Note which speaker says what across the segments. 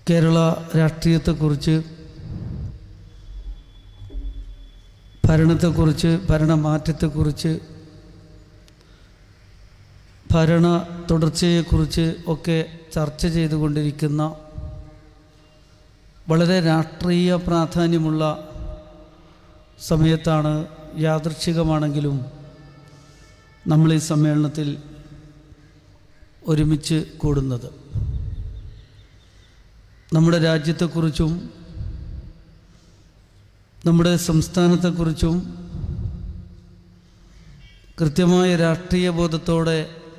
Speaker 1: കേരള രാഷ്ട്രീയത്തെക്കുറിച്ച് ഭരണത്തെക്കുറിച്ച് ഭരണമാറ്റത്തെക്കുറിച്ച് ഭരണ തുടർച്ചയെക്കുറിച്ച് ഒക്കെ ചർച്ച ചെയ്തുകൊണ്ടിരിക്കുന്ന വളരെ രാഷ്ട്രീയ പ്രാധാന്യമുള്ള സമയത്താണ് യാദൃച്ഛികമാണെങ്കിലും നമ്മൾ ഈ സമ്മേളനത്തിൽ ഒരുമിച്ച് കൂടുന്നത് നമ്മുടെ രാജ്യത്തെക്കുറിച്ചും നമ്മുടെ സംസ്ഥാനത്തെക്കുറിച്ചും കൃത്യമായ രാഷ്ട്രീയ ബോധത്തോടെ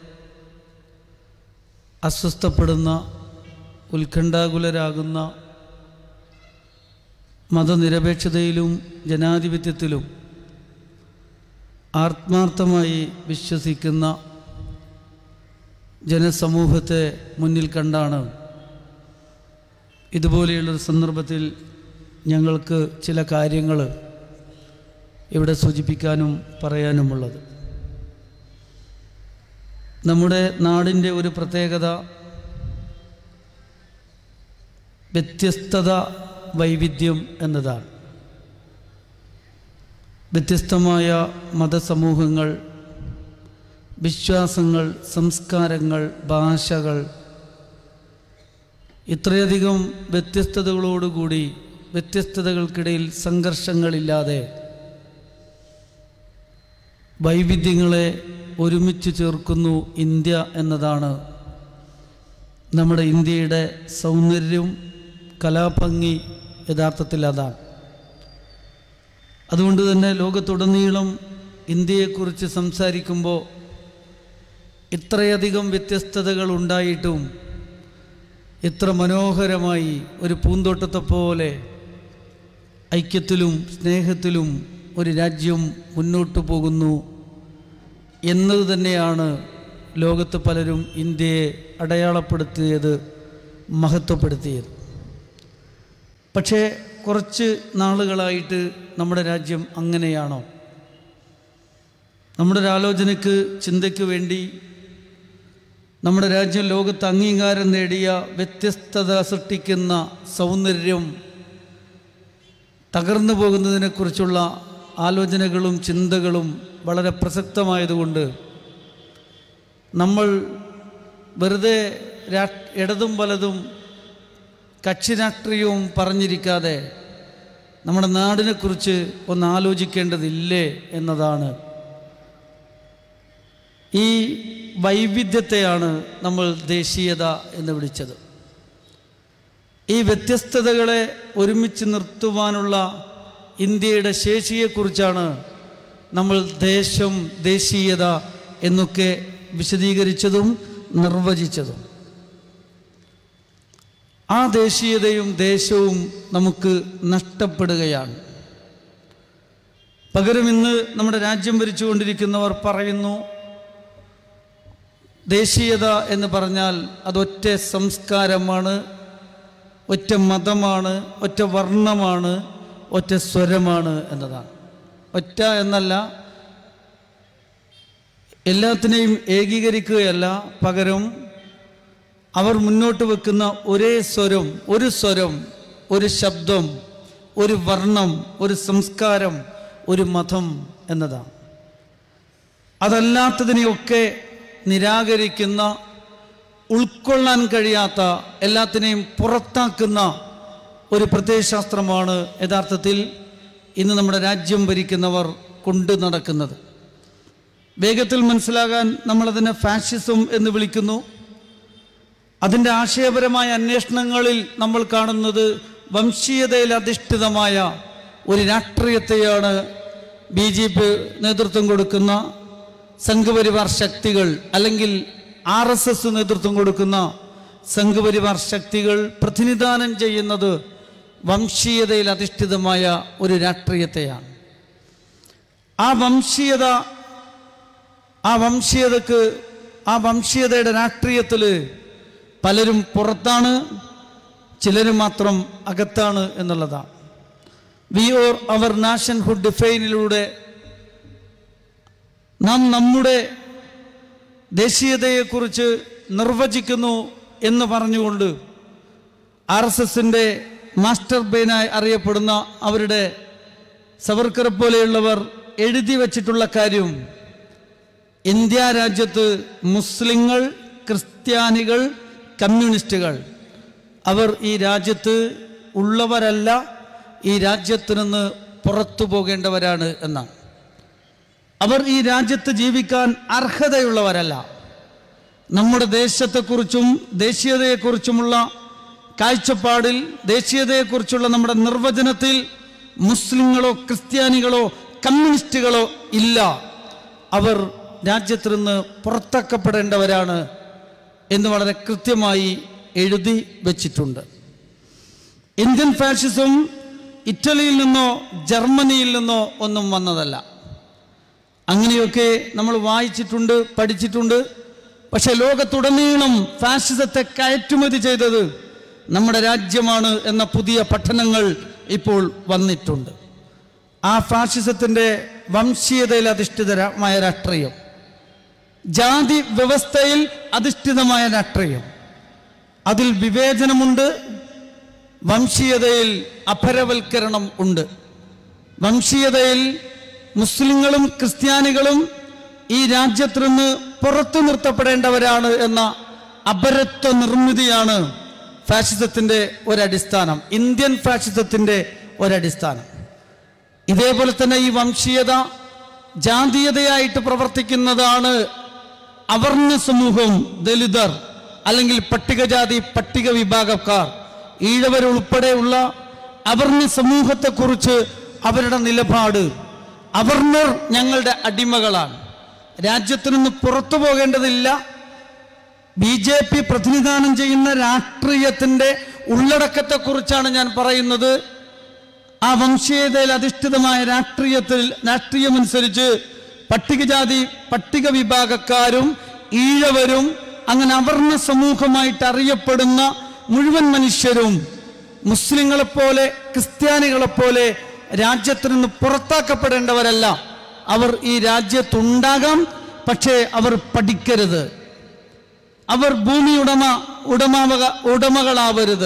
Speaker 1: അസ്വസ്ഥപ്പെടുന്ന ഉത്കണ്ഠാകുലരാകുന്ന മതനിരപേക്ഷതയിലും ജനാധിപത്യത്തിലും ആത്മാർത്ഥമായി വിശ്വസിക്കുന്ന ജനസമൂഹത്തെ മുന്നിൽ കണ്ടാണ് ഇതുപോലെയുള്ളൊരു സന്ദർഭത്തിൽ ഞങ്ങൾക്ക് ചില കാര്യങ്ങൾ ഇവിടെ സൂചിപ്പിക്കാനും പറയാനുമുള്ളത് നമ്മുടെ നാടിൻ്റെ ഒരു പ്രത്യേകത വ്യത്യസ്തത വൈവിധ്യം എന്നതാണ് വ്യത്യസ്തമായ മതസമൂഹങ്ങൾ വിശ്വാസങ്ങൾ സംസ്കാരങ്ങൾ ഭാഷകൾ ഇത്രയധികം വ്യത്യസ്തതകളോടുകൂടി വ്യത്യസ്തതകൾക്കിടയിൽ സംഘർഷങ്ങളില്ലാതെ വൈവിധ്യങ്ങളെ ഒരുമിച്ച് ചേർക്കുന്നു ഇന്ത്യ എന്നതാണ് നമ്മുടെ ഇന്ത്യയുടെ സൗന്ദര്യം കലാഭംഗി യഥാർത്ഥത്തിൽ അതാണ് അതുകൊണ്ട് തന്നെ ലോകത്തുടനീളം ഇന്ത്യയെക്കുറിച്ച് സംസാരിക്കുമ്പോൾ ഇത്രയധികം വ്യത്യസ്തതകൾ ഉണ്ടായിട്ടും ഇത്ര മനോഹരമായി ഒരു പൂന്തോട്ടത്തെ പോലെ ഐക്യത്തിലും സ്നേഹത്തിലും ഒരു രാജ്യം മുന്നോട്ട് പോകുന്നു എന്നത് തന്നെയാണ് ലോകത്ത് പലരും ഇന്ത്യയെ അടയാളപ്പെടുത്തിയത് മഹത്വപ്പെടുത്തിയത് പക്ഷേ കുറച്ച് നാളുകളായിട്ട് നമ്മുടെ രാജ്യം അങ്ങനെയാണോ നമ്മുടെ ഒരു ആലോചനയ്ക്ക് ചിന്തയ്ക്ക് വേണ്ടി നമ്മുടെ രാജ്യം ലോകത്ത് അംഗീകാരം നേടിയ വ്യത്യസ്തത സൃഷ്ടിക്കുന്ന സൗന്ദര്യം തകർന്നു പോകുന്നതിനെക്കുറിച്ചുള്ള ആലോചനകളും ചിന്തകളും വളരെ പ്രസക്തമായതുകൊണ്ട് നമ്മൾ വെറുതെ രാ ഇടതും വലതും കക്ഷി രാഷ്ട്രീയവും പറഞ്ഞിരിക്കാതെ നമ്മുടെ നാടിനെക്കുറിച്ച് ഒന്ന് ആലോചിക്കേണ്ടതില്ലേ എന്നതാണ് ഈ വൈവിധ്യത്തെയാണ് നമ്മൾ ദേശീയത എന്ന് വിളിച്ചത് ഈ വ്യത്യസ്തതകളെ ഒരുമിച്ച് നിർത്തുവാനുള്ള ഇന്ത്യയുടെ ശേഷിയെക്കുറിച്ചാണ് നമ്മൾ ദേശം ദേശീയത എന്നൊക്കെ വിശദീകരിച്ചതും നിർവചിച്ചതും ആ ദേശീയതയും ദേശവും നമുക്ക് നഷ്ടപ്പെടുകയാണ് പകരം ഇന്ന് നമ്മുടെ രാജ്യം ഭരിച്ചുകൊണ്ടിരിക്കുന്നവർ പറയുന്നു ദേശീയത എന്ന് പറഞ്ഞാൽ അതൊറ്റ സംസ്കാരമാണ് ഒറ്റ മതമാണ് ഒറ്റ വർണ്ണമാണ് ഒറ്റ സ്വരമാണ് എന്നതാണ് ഒറ്റ എന്നല്ല എല്ലാത്തിനെയും ഏകീകരിക്കുകയല്ല പകരം അവർ മുന്നോട്ട് വെക്കുന്ന ഒരേ സ്വരം ഒരു സ്വരം ഒരു ശബ്ദം ഒരു വർണ്ണം ഒരു സംസ്കാരം ഒരു മതം എന്നതാണ് അതല്ലാത്തതിനെയൊക്കെ നിരാകരിക്കുന്ന ഉൾക്കൊള്ളാൻ കഴിയാത്ത എല്ലാത്തിനെയും പുറത്താക്കുന്ന ഒരു പ്രത്യയശാസ്ത്രമാണ് യഥാർത്ഥത്തിൽ ഇന്ന് നമ്മുടെ രാജ്യം ഭരിക്കുന്നവർ കൊണ്ടു നടക്കുന്നത് വേഗത്തിൽ മനസ്സിലാകാൻ നമ്മളതിനെ ഫാഷിസം എന്ന് വിളിക്കുന്നു അതിൻ്റെ ആശയപരമായ അന്വേഷണങ്ങളിൽ നമ്മൾ കാണുന്നത് വംശീയതയിൽ അധിഷ്ഠിതമായ ഒരു രാഷ്ട്രീയത്തെയാണ് ബി ജെ പി നേതൃത്വം കൊടുക്കുന്ന സംഘപരിവാർ ശക്തികൾ അല്ലെങ്കിൽ ആർ എസ് എസ് നേതൃത്വം കൊടുക്കുന്ന സംഘപരിവാർ ശക്തികൾ പ്രതിനിധാനം ചെയ്യുന്നത് വംശീയതയിൽ അധിഷ്ഠിതമായ ഒരു രാഷ്ട്രീയത്തെയാണ് ആ വംശീയത ആ വംശീയതക്ക് ആ വംശീയതയുടെ രാഷ്ട്രീയത്തിൽ പലരും പുറത്താണ് ചിലർ മാത്രം അകത്താണ് എന്നുള്ളതാണ് വി ഓർ അവർ നാഷൻഹുഡ് ഡിഫൈനിലൂടെ നാം നമ്മുടെ ദേശീയതയെക്കുറിച്ച് നിർവചിക്കുന്നു എന്ന് പറഞ്ഞുകൊണ്ട് ആർ എസ് എസിൻ്റെ മാസ്റ്റർ ബ്രെയിനായി അറിയപ്പെടുന്ന അവരുടെ സവർക്കറെ പോലെയുള്ളവർ എഴുതി വച്ചിട്ടുള്ള കാര്യം ഇന്ത്യ രാജ്യത്ത് മുസ്ലിങ്ങൾ ക്രിസ്ത്യാനികൾ കമ്മ്യൂണിസ്റ്റുകൾ അവർ ഈ രാജ്യത്ത് ഉള്ളവരല്ല ഈ രാജ്യത്ത് നിന്ന് പുറത്തു പോകേണ്ടവരാണ് എന്നാണ് അവർ ഈ രാജ്യത്ത് ജീവിക്കാൻ അർഹതയുള്ളവരല്ല നമ്മുടെ ദേശത്തെക്കുറിച്ചും ദേശീയതയെക്കുറിച്ചുമുള്ള കാഴ്ചപ്പാടിൽ ദേശീയതയെക്കുറിച്ചുള്ള നമ്മുടെ നിർവചനത്തിൽ മുസ്ലിങ്ങളോ ക്രിസ്ത്യാനികളോ കമ്മ്യൂണിസ്റ്റുകളോ ഇല്ല അവർ രാജ്യത്ത് നിന്ന് പുറത്താക്കപ്പെടേണ്ടവരാണ് എന്ന് വളരെ കൃത്യമായി എഴുതി വച്ചിട്ടുണ്ട് ഇന്ത്യൻ ഫാഷിസം ഇറ്റലിയിൽ നിന്നോ ജർമ്മനിയിൽ നിന്നോ ഒന്നും വന്നതല്ല അങ്ങനെയൊക്കെ നമ്മൾ വായിച്ചിട്ടുണ്ട് പഠിച്ചിട്ടുണ്ട് പക്ഷെ ലോകത്തുടനീളം ഫാഷിസത്തെ കയറ്റുമതി ചെയ്തത് നമ്മുടെ രാജ്യമാണ് എന്ന പുതിയ പഠനങ്ങൾ ഇപ്പോൾ വന്നിട്ടുണ്ട് ആ ഫാഷിസത്തിൻ്റെ വംശീയതയിൽ അധിഷ്ഠിതമായ രാഷ്ട്രീയം ജാതി വ്യവസ്ഥയിൽ അധിഷ്ഠിതമായ രാഷ്ട്രീയം അതിൽ വിവേചനമുണ്ട് വംശീയതയിൽ അപരവൽക്കരണം ഉണ്ട് വംശീയതയിൽ മുസ്ലിങ്ങളും ക്രിസ്ത്യാനികളും ഈ രാജ്യത്ത് നിന്ന് പുറത്തു നിർത്തപ്പെടേണ്ടവരാണ് എന്ന അപരത്വ നിർമ്മിതിയാണ് ഫാഷിസത്തിൻ്റെ ഒരടിസ്ഥാനം ഇന്ത്യൻ ഫാഷിസത്തിൻ്റെ ഒരടിസ്ഥാനം ഇതേപോലെ തന്നെ ഈ വംശീയത ജാതീയതയായിട്ട് പ്രവർത്തിക്കുന്നതാണ് അവർണ്ണ സമൂഹം ദലിതർ അല്ലെങ്കിൽ പട്ടികജാതി പട്ടിക വിഭാഗക്കാർ ഈഴവരുൾപ്പെടെയുള്ള അവർണ്ണ സമൂഹത്തെക്കുറിച്ച് അവരുടെ നിലപാട് അവർണർ ഞങ്ങളുടെ അടിമകളാണ് രാജ്യത്തു നിന്ന് പുറത്തു പോകേണ്ടതില്ല ബി ജെ പി പ്രതിനിധാനം ചെയ്യുന്ന രാഷ്ട്രീയത്തിൻ്റെ ഉള്ളടക്കത്തെക്കുറിച്ചാണ് ഞാൻ പറയുന്നത് ആ വംശീയതയിൽ അധിഷ്ഠിതമായ രാഷ്ട്രീയത്തിൽ രാഷ്ട്രീയമനുസരിച്ച് പട്ടികജാതി പട്ടിക വിഭാഗക്കാരും ഈഴവരും അങ്ങനെ അവർണ സമൂഹമായിട്ട് അറിയപ്പെടുന്ന മുഴുവൻ മനുഷ്യരും മുസ്ലിങ്ങളെപ്പോലെ ക്രിസ്ത്യാനികളെപ്പോലെ രാജ്യത്ത് നിന്ന് പുറത്താക്കപ്പെടേണ്ടവരല്ല അവർ ഈ രാജ്യത്തുണ്ടാകാം പക്ഷേ അവർ പഠിക്കരുത് അവർ ഭൂമി ഉടമ ഉടമാവക ഉടമകളാവരുത്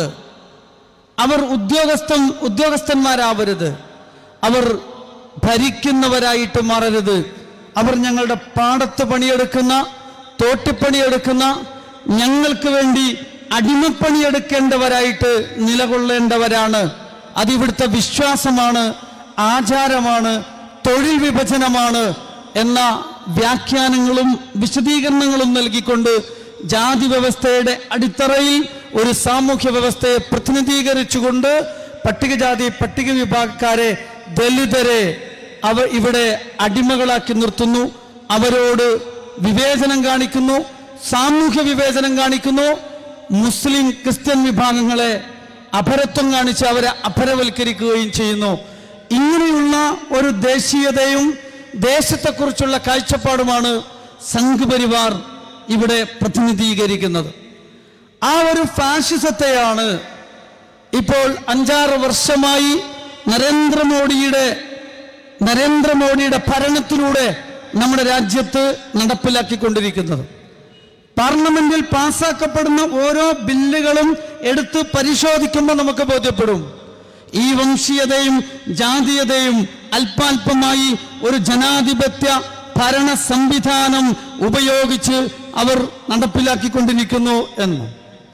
Speaker 1: അവർ ഉദ്യോഗസ്ഥൻ ഉദ്യോഗസ്ഥന്മാരാവരുത് അവർ ഭരിക്കുന്നവരായിട്ട് മാറരുത് അവർ ഞങ്ങളുടെ പാടത്ത് പണിയെടുക്കുന്ന തോട്ടിപ്പണിയെടുക്കുന്ന ഞങ്ങൾക്ക് വേണ്ടി അടിമപ്പണിയെടുക്കേണ്ടവരായിട്ട് നിലകൊള്ളേണ്ടവരാണ് അതിവിടുത്തെ വിശ്വാസമാണ് ആചാരമാണ് തൊഴിൽ വിഭജനമാണ് എന്ന വ്യാഖ്യാനങ്ങളും വിശദീകരണങ്ങളും നൽകിക്കൊണ്ട് ജാതി വ്യവസ്ഥയുടെ അടിത്തറയിൽ ഒരു സാമൂഹ്യ വ്യവസ്ഥയെ പ്രതിനിധീകരിച്ചുകൊണ്ട് പട്ടികജാതി പട്ടിക വിഭാഗക്കാരെ ദലിതരെ അവ ഇവിടെ അടിമകളാക്കി നിർത്തുന്നു അവരോട് വിവേചനം കാണിക്കുന്നു സാമൂഹ്യ വിവേചനം കാണിക്കുന്നു മുസ്ലിം ക്രിസ്ത്യൻ വിഭാഗങ്ങളെ അപരത്വം കാണിച്ച് അവരെ അപരവൽക്കരിക്കുകയും ചെയ്യുന്നു ഇങ്ങനെയുള്ള ഒരു ദേശീയതയും ദേശത്തെക്കുറിച്ചുള്ള കാഴ്ചപ്പാടുമാണ് സംഘ് പരിവാർ ഇവിടെ പ്രതിനിധീകരിക്കുന്നത് ആ ഒരു ഫാഷിസത്തെയാണ് ഇപ്പോൾ അഞ്ചാറ് വർഷമായി നരേന്ദ്രമോദിയുടെ നരേന്ദ്രമോദിയുടെ ഭരണത്തിലൂടെ നമ്മുടെ രാജ്യത്ത് നടപ്പിലാക്കിക്കൊണ്ടിരിക്കുന്നത് പാർലമെന്റിൽ പാസ്സാക്കപ്പെടുന്ന ഓരോ ബില്ലുകളും എടുത്ത് പരിശോധിക്കുമ്പോൾ നമുക്ക് ബോധ്യപ്പെടും ഈ വംശീയതയും ജാതീയതയും അല്പാൽപമായി ഒരു ജനാധിപത്യ ഭരണ സംവിധാനം ഉപയോഗിച്ച് അവർ നടപ്പിലാക്കിക്കൊണ്ടിരിക്കുന്നു എന്ന്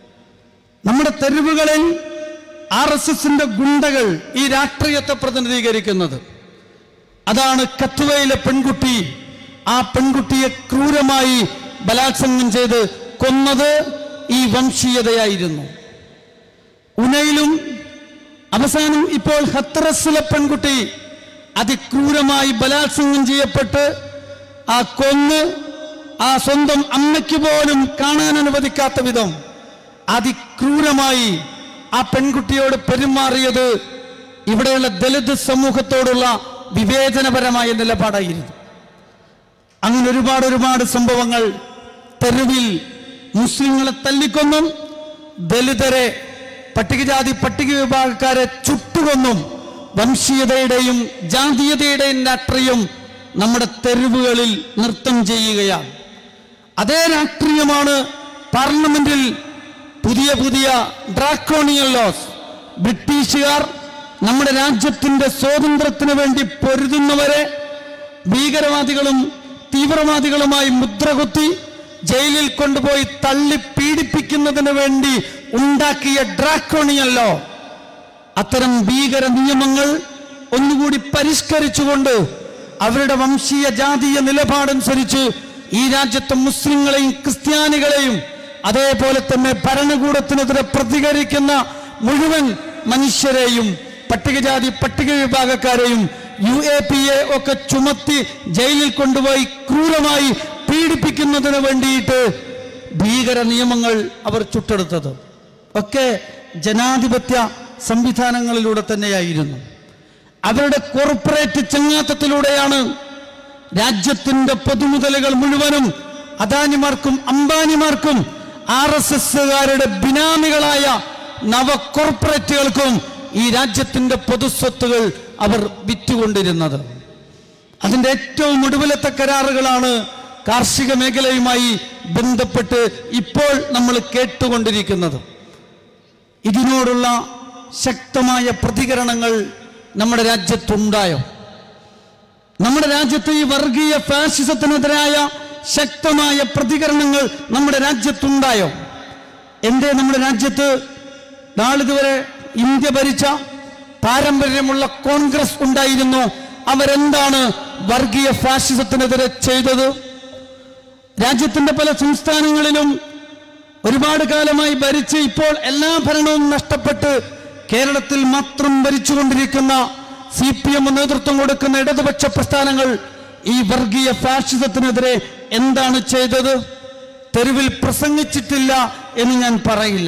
Speaker 1: നമ്മുടെ തെരുവുകളിൽ ആർ എസ് എസിന്റെ ഗുണ്ടകൾ ഈ രാഷ്ട്രീയത്തെ പ്രതിനിധീകരിക്കുന്നത് അതാണ് കത്തുവയിലെ പെൺകുട്ടി ആ പെൺകുട്ടിയെ ക്രൂരമായി ബലാത്സംഗം ചെയ്ത് കൊന്നത് ഈ വംശീയതയായിരുന്നു ഉനയിലും അവസാനം ഇപ്പോൾ ഹത്രസിലെ പെൺകുട്ടി അതിക്രൂരമായി ബലാത്സംഗം ചെയ്യപ്പെട്ട് ആ കൊന്ന് ആ സ്വന്തം അമ്മയ്ക്ക് പോലും കാണാൻ അനുവദിക്കാത്ത വിധം അതിക്രൂരമായി ആ പെൺകുട്ടിയോട് പെരുമാറിയത് ഇവിടെയുള്ള ദലിത് സമൂഹത്തോടുള്ള വിവേചനപരമായ നിലപാടായിരുന്നു അങ്ങനെ ഒരുപാട് ഒരുപാട് സംഭവങ്ങൾ തെരുവിൽ മുസ്ലിങ്ങളെ തല്ലിക്കൊന്നും ദലിതരെ പട്ടികജാതി പട്ടിക വിഭാഗക്കാരെ ചുട്ടുകൊന്നും വംശീയതയുടെയും ജാതീയതയുടെയും രാഷ്ട്രീയം നമ്മുടെ തെരുവുകളിൽ നൃത്തം ചെയ്യുകയാണ് അതേ രാഷ്ട്രീയമാണ് പാർലമെന്റിൽ പുതിയ പുതിയ ഡ്രാക്കോണിയൽ ലോസ് ബ്രിട്ടീഷുകാർ നമ്മുടെ രാജ്യത്തിന്റെ സ്വാതന്ത്ര്യത്തിന് വേണ്ടി പൊരുതുന്നവരെ ഭീകരവാദികളും തീവ്രവാദികളുമായി മുദ്രകുത്തി ജയിലിൽ കൊണ്ടുപോയി തള്ളി പീഡിപ്പിക്കുന്നതിന് വേണ്ടി ഉണ്ടാക്കിയ ഡ്രാക്കോണിയല്ലോ അത്തരം ഭീകര നിയമങ്ങൾ ഒന്നുകൂടി പരിഷ്കരിച്ചുകൊണ്ട് അവരുടെ വംശീയ ജാതീയ നിലപാടനുസരിച്ച് ഈ രാജ്യത്തെ മുസ്ലിങ്ങളെയും ക്രിസ്ത്യാനികളെയും അതേപോലെ തന്നെ ഭരണകൂടത്തിനെതിരെ പ്രതികരിക്കുന്ന മുഴുവൻ മനുഷ്യരെയും പട്ടികജാതി പട്ടിക വിഭാഗക്കാരെയും യു എ പി എ ഒക്കെ ചുമത്തി ജയിലിൽ കൊണ്ടുപോയി ക്രൂരമായി പീഡിപ്പിക്കുന്നതിന് വേണ്ടിയിട്ട് ഭീകര നിയമങ്ങൾ അവർ ചുട്ടെടുത്തത് ഒക്കെ ജനാധിപത്യ സംവിധാനങ്ങളിലൂടെ തന്നെയായിരുന്നു അവരുടെ കോർപ്പറേറ്റ് ചങ്ങാത്തത്തിലൂടെയാണ് രാജ്യത്തിന്റെ പൊതുമുതലുകൾ മുഴുവനും അദാനിമാർക്കും അംബാനിമാർക്കും ആർ എസ് എസുകാരുടെ ബിനാമികളായ നവ കോർപ്പറേറ്റുകൾക്കും ഈ രാജ്യത്തിന്റെ പൊതുസ്വത്തുകൾ അവർ വിറ്റുകൊണ്ടിരുന്നത് അതിന്റെ ഏറ്റവും ഒടുവിലത്തെ കരാറുകളാണ് കാർഷിക മേഖലയുമായി ബന്ധപ്പെട്ട് ഇപ്പോൾ നമ്മൾ കേട്ടുകൊണ്ടിരിക്കുന്നത് ഇതിനോടുള്ള ശക്തമായ പ്രതികരണങ്ങൾ നമ്മുടെ രാജ്യത്തുണ്ടായോ നമ്മുടെ രാജ്യത്ത് ഈ വർഗീയ ഫാഷിസത്തിനെതിരായ ശക്തമായ പ്രതികരണങ്ങൾ നമ്മുടെ രാജ്യത്തുണ്ടായോ എന്തേ നമ്മുടെ രാജ്യത്ത് നാളിതുവരെ ഇന്ത്യ ഭരിച്ച പാരമ്പര്യമുള്ള കോൺഗ്രസ് ഉണ്ടായിരുന്നു അവരെന്താണ് വർഗീയ ഫാഷിസത്തിനെതിരെ ചെയ്തത് രാജ്യത്തിന്റെ പല സംസ്ഥാനങ്ങളിലും ഒരുപാട് കാലമായി ഭരിച്ച് ഇപ്പോൾ എല്ലാ ഭരണവും നഷ്ടപ്പെട്ട് കേരളത്തിൽ മാത്രം ഭരിച്ചുകൊണ്ടിരിക്കുന്ന സി പി എം നേതൃത്വം കൊടുക്കുന്ന ഇടതുപക്ഷ പ്രസ്ഥാനങ്ങൾ ഈ വർഗീയ ഫാഷിസത്തിനെതിരെ എന്താണ് ചെയ്തത് തെരുവിൽ പ്രസംഗിച്ചിട്ടില്ല എന്ന് ഞാൻ പറയില്ല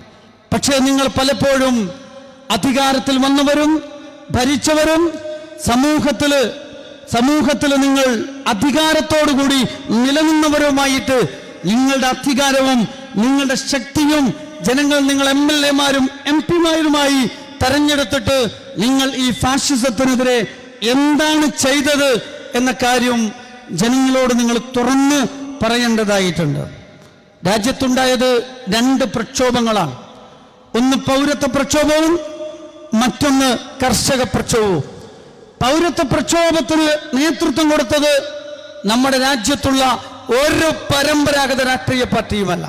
Speaker 1: പക്ഷേ നിങ്ങൾ പലപ്പോഴും അധികാരത്തിൽ വന്നവരും ഭരിച്ചവരും സമൂഹത്തില് സമൂഹത്തിൽ നിങ്ങൾ അധികാരത്തോടുകൂടി നിലനിന്നവരുമായിട്ട് നിങ്ങളുടെ അധികാരവും നിങ്ങളുടെ ശക്തിയും ജനങ്ങൾ നിങ്ങൾ എം എൽ എമാരും എം പിമാരുമായി തെരഞ്ഞെടുത്തിട്ട് നിങ്ങൾ ഈ ഫാഷിസത്തിനെതിരെ എന്താണ് ചെയ്തത് എന്ന കാര്യം ജനങ്ങളോട് നിങ്ങൾ തുറന്ന് പറയേണ്ടതായിട്ടുണ്ട് രാജ്യത്തുണ്ടായത് രണ്ട് പ്രക്ഷോഭങ്ങളാണ് ഒന്ന് പൗരത്വ പ്രക്ഷോഭവും മറ്റൊന്ന് കർഷക പ്രക്ഷോഭവും പൗരത്വ പ്രക്ഷോഭത്തിന് നേതൃത്വം കൊടുത്തത് നമ്മുടെ രാജ്യത്തുള്ള ഒരു പരമ്പരാഗത രാഷ്ട്രീയ പാർട്ടിയുമല്ല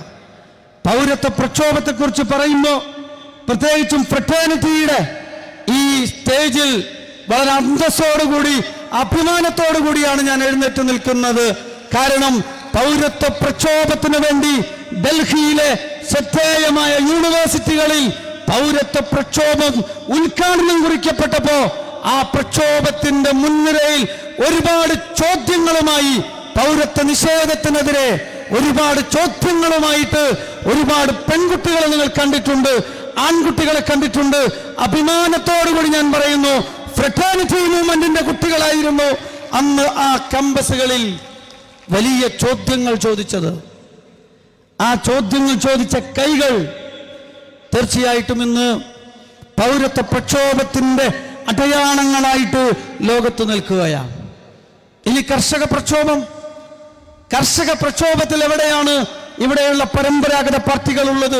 Speaker 1: പൗരത്വ പ്രക്ഷോഭത്തെക്കുറിച്ച് പറയുമ്പോൾ പ്രത്യേകിച്ചും ഫ്രട്ടേണിറ്റിയുടെ ഈ സ്റ്റേജിൽ വളരെ അന്തസ്സോടുകൂടി അഭിമാനത്തോടു കൂടിയാണ് ഞാൻ എഴുന്നേറ്റ് നിൽക്കുന്നത് കാരണം പൗരത്വ പ്രക്ഷോഭത്തിന് വേണ്ടി ഡൽഹിയിലെ ശ്രദ്ധേയമായ യൂണിവേഴ്സിറ്റികളിൽ പൗരത്വ പ്രക്ഷോഭം ഉദ്ഘാടനം കുറിക്കപ്പെട്ടപ്പോ ആ പ്രക്ഷോഭത്തിന്റെ മുൻനിരയിൽ ഒരുപാട് ചോദ്യങ്ങളുമായി പൗരത്വ നിഷേധത്തിനെതിരെ ഒരുപാട് ചോദ്യങ്ങളുമായിട്ട് ഒരുപാട് പെൺകുട്ടികളെ നിങ്ങൾ കണ്ടിട്ടുണ്ട് ആൺകുട്ടികളെ കണ്ടിട്ടുണ്ട് അഭിമാനത്തോടുകൂടി ഞാൻ പറയുന്നു ഫ്രട്ടേണിറ്റി മൂവ്മെന്റിന്റെ കുട്ടികളായിരുന്നു അന്ന് ആ കമ്പസുകളിൽ വലിയ ചോദ്യങ്ങൾ ചോദിച്ചത് ആ ചോദ്യങ്ങൾ ചോദിച്ച കൈകൾ തീർച്ചയായിട്ടും ഇന്ന് പൗരത്വ പ്രക്ഷോഭത്തിന്റെ അടയാളങ്ങളായിട്ട് ലോകത്ത് നിൽക്കുകയാണ് ഇനി കർഷക പ്രക്ഷോഭം കർഷക പ്രക്ഷോഭത്തിൽ എവിടെയാണ് ഇവിടെയുള്ള പരമ്പരാഗത പാർട്ടികൾ ഉള്ളത്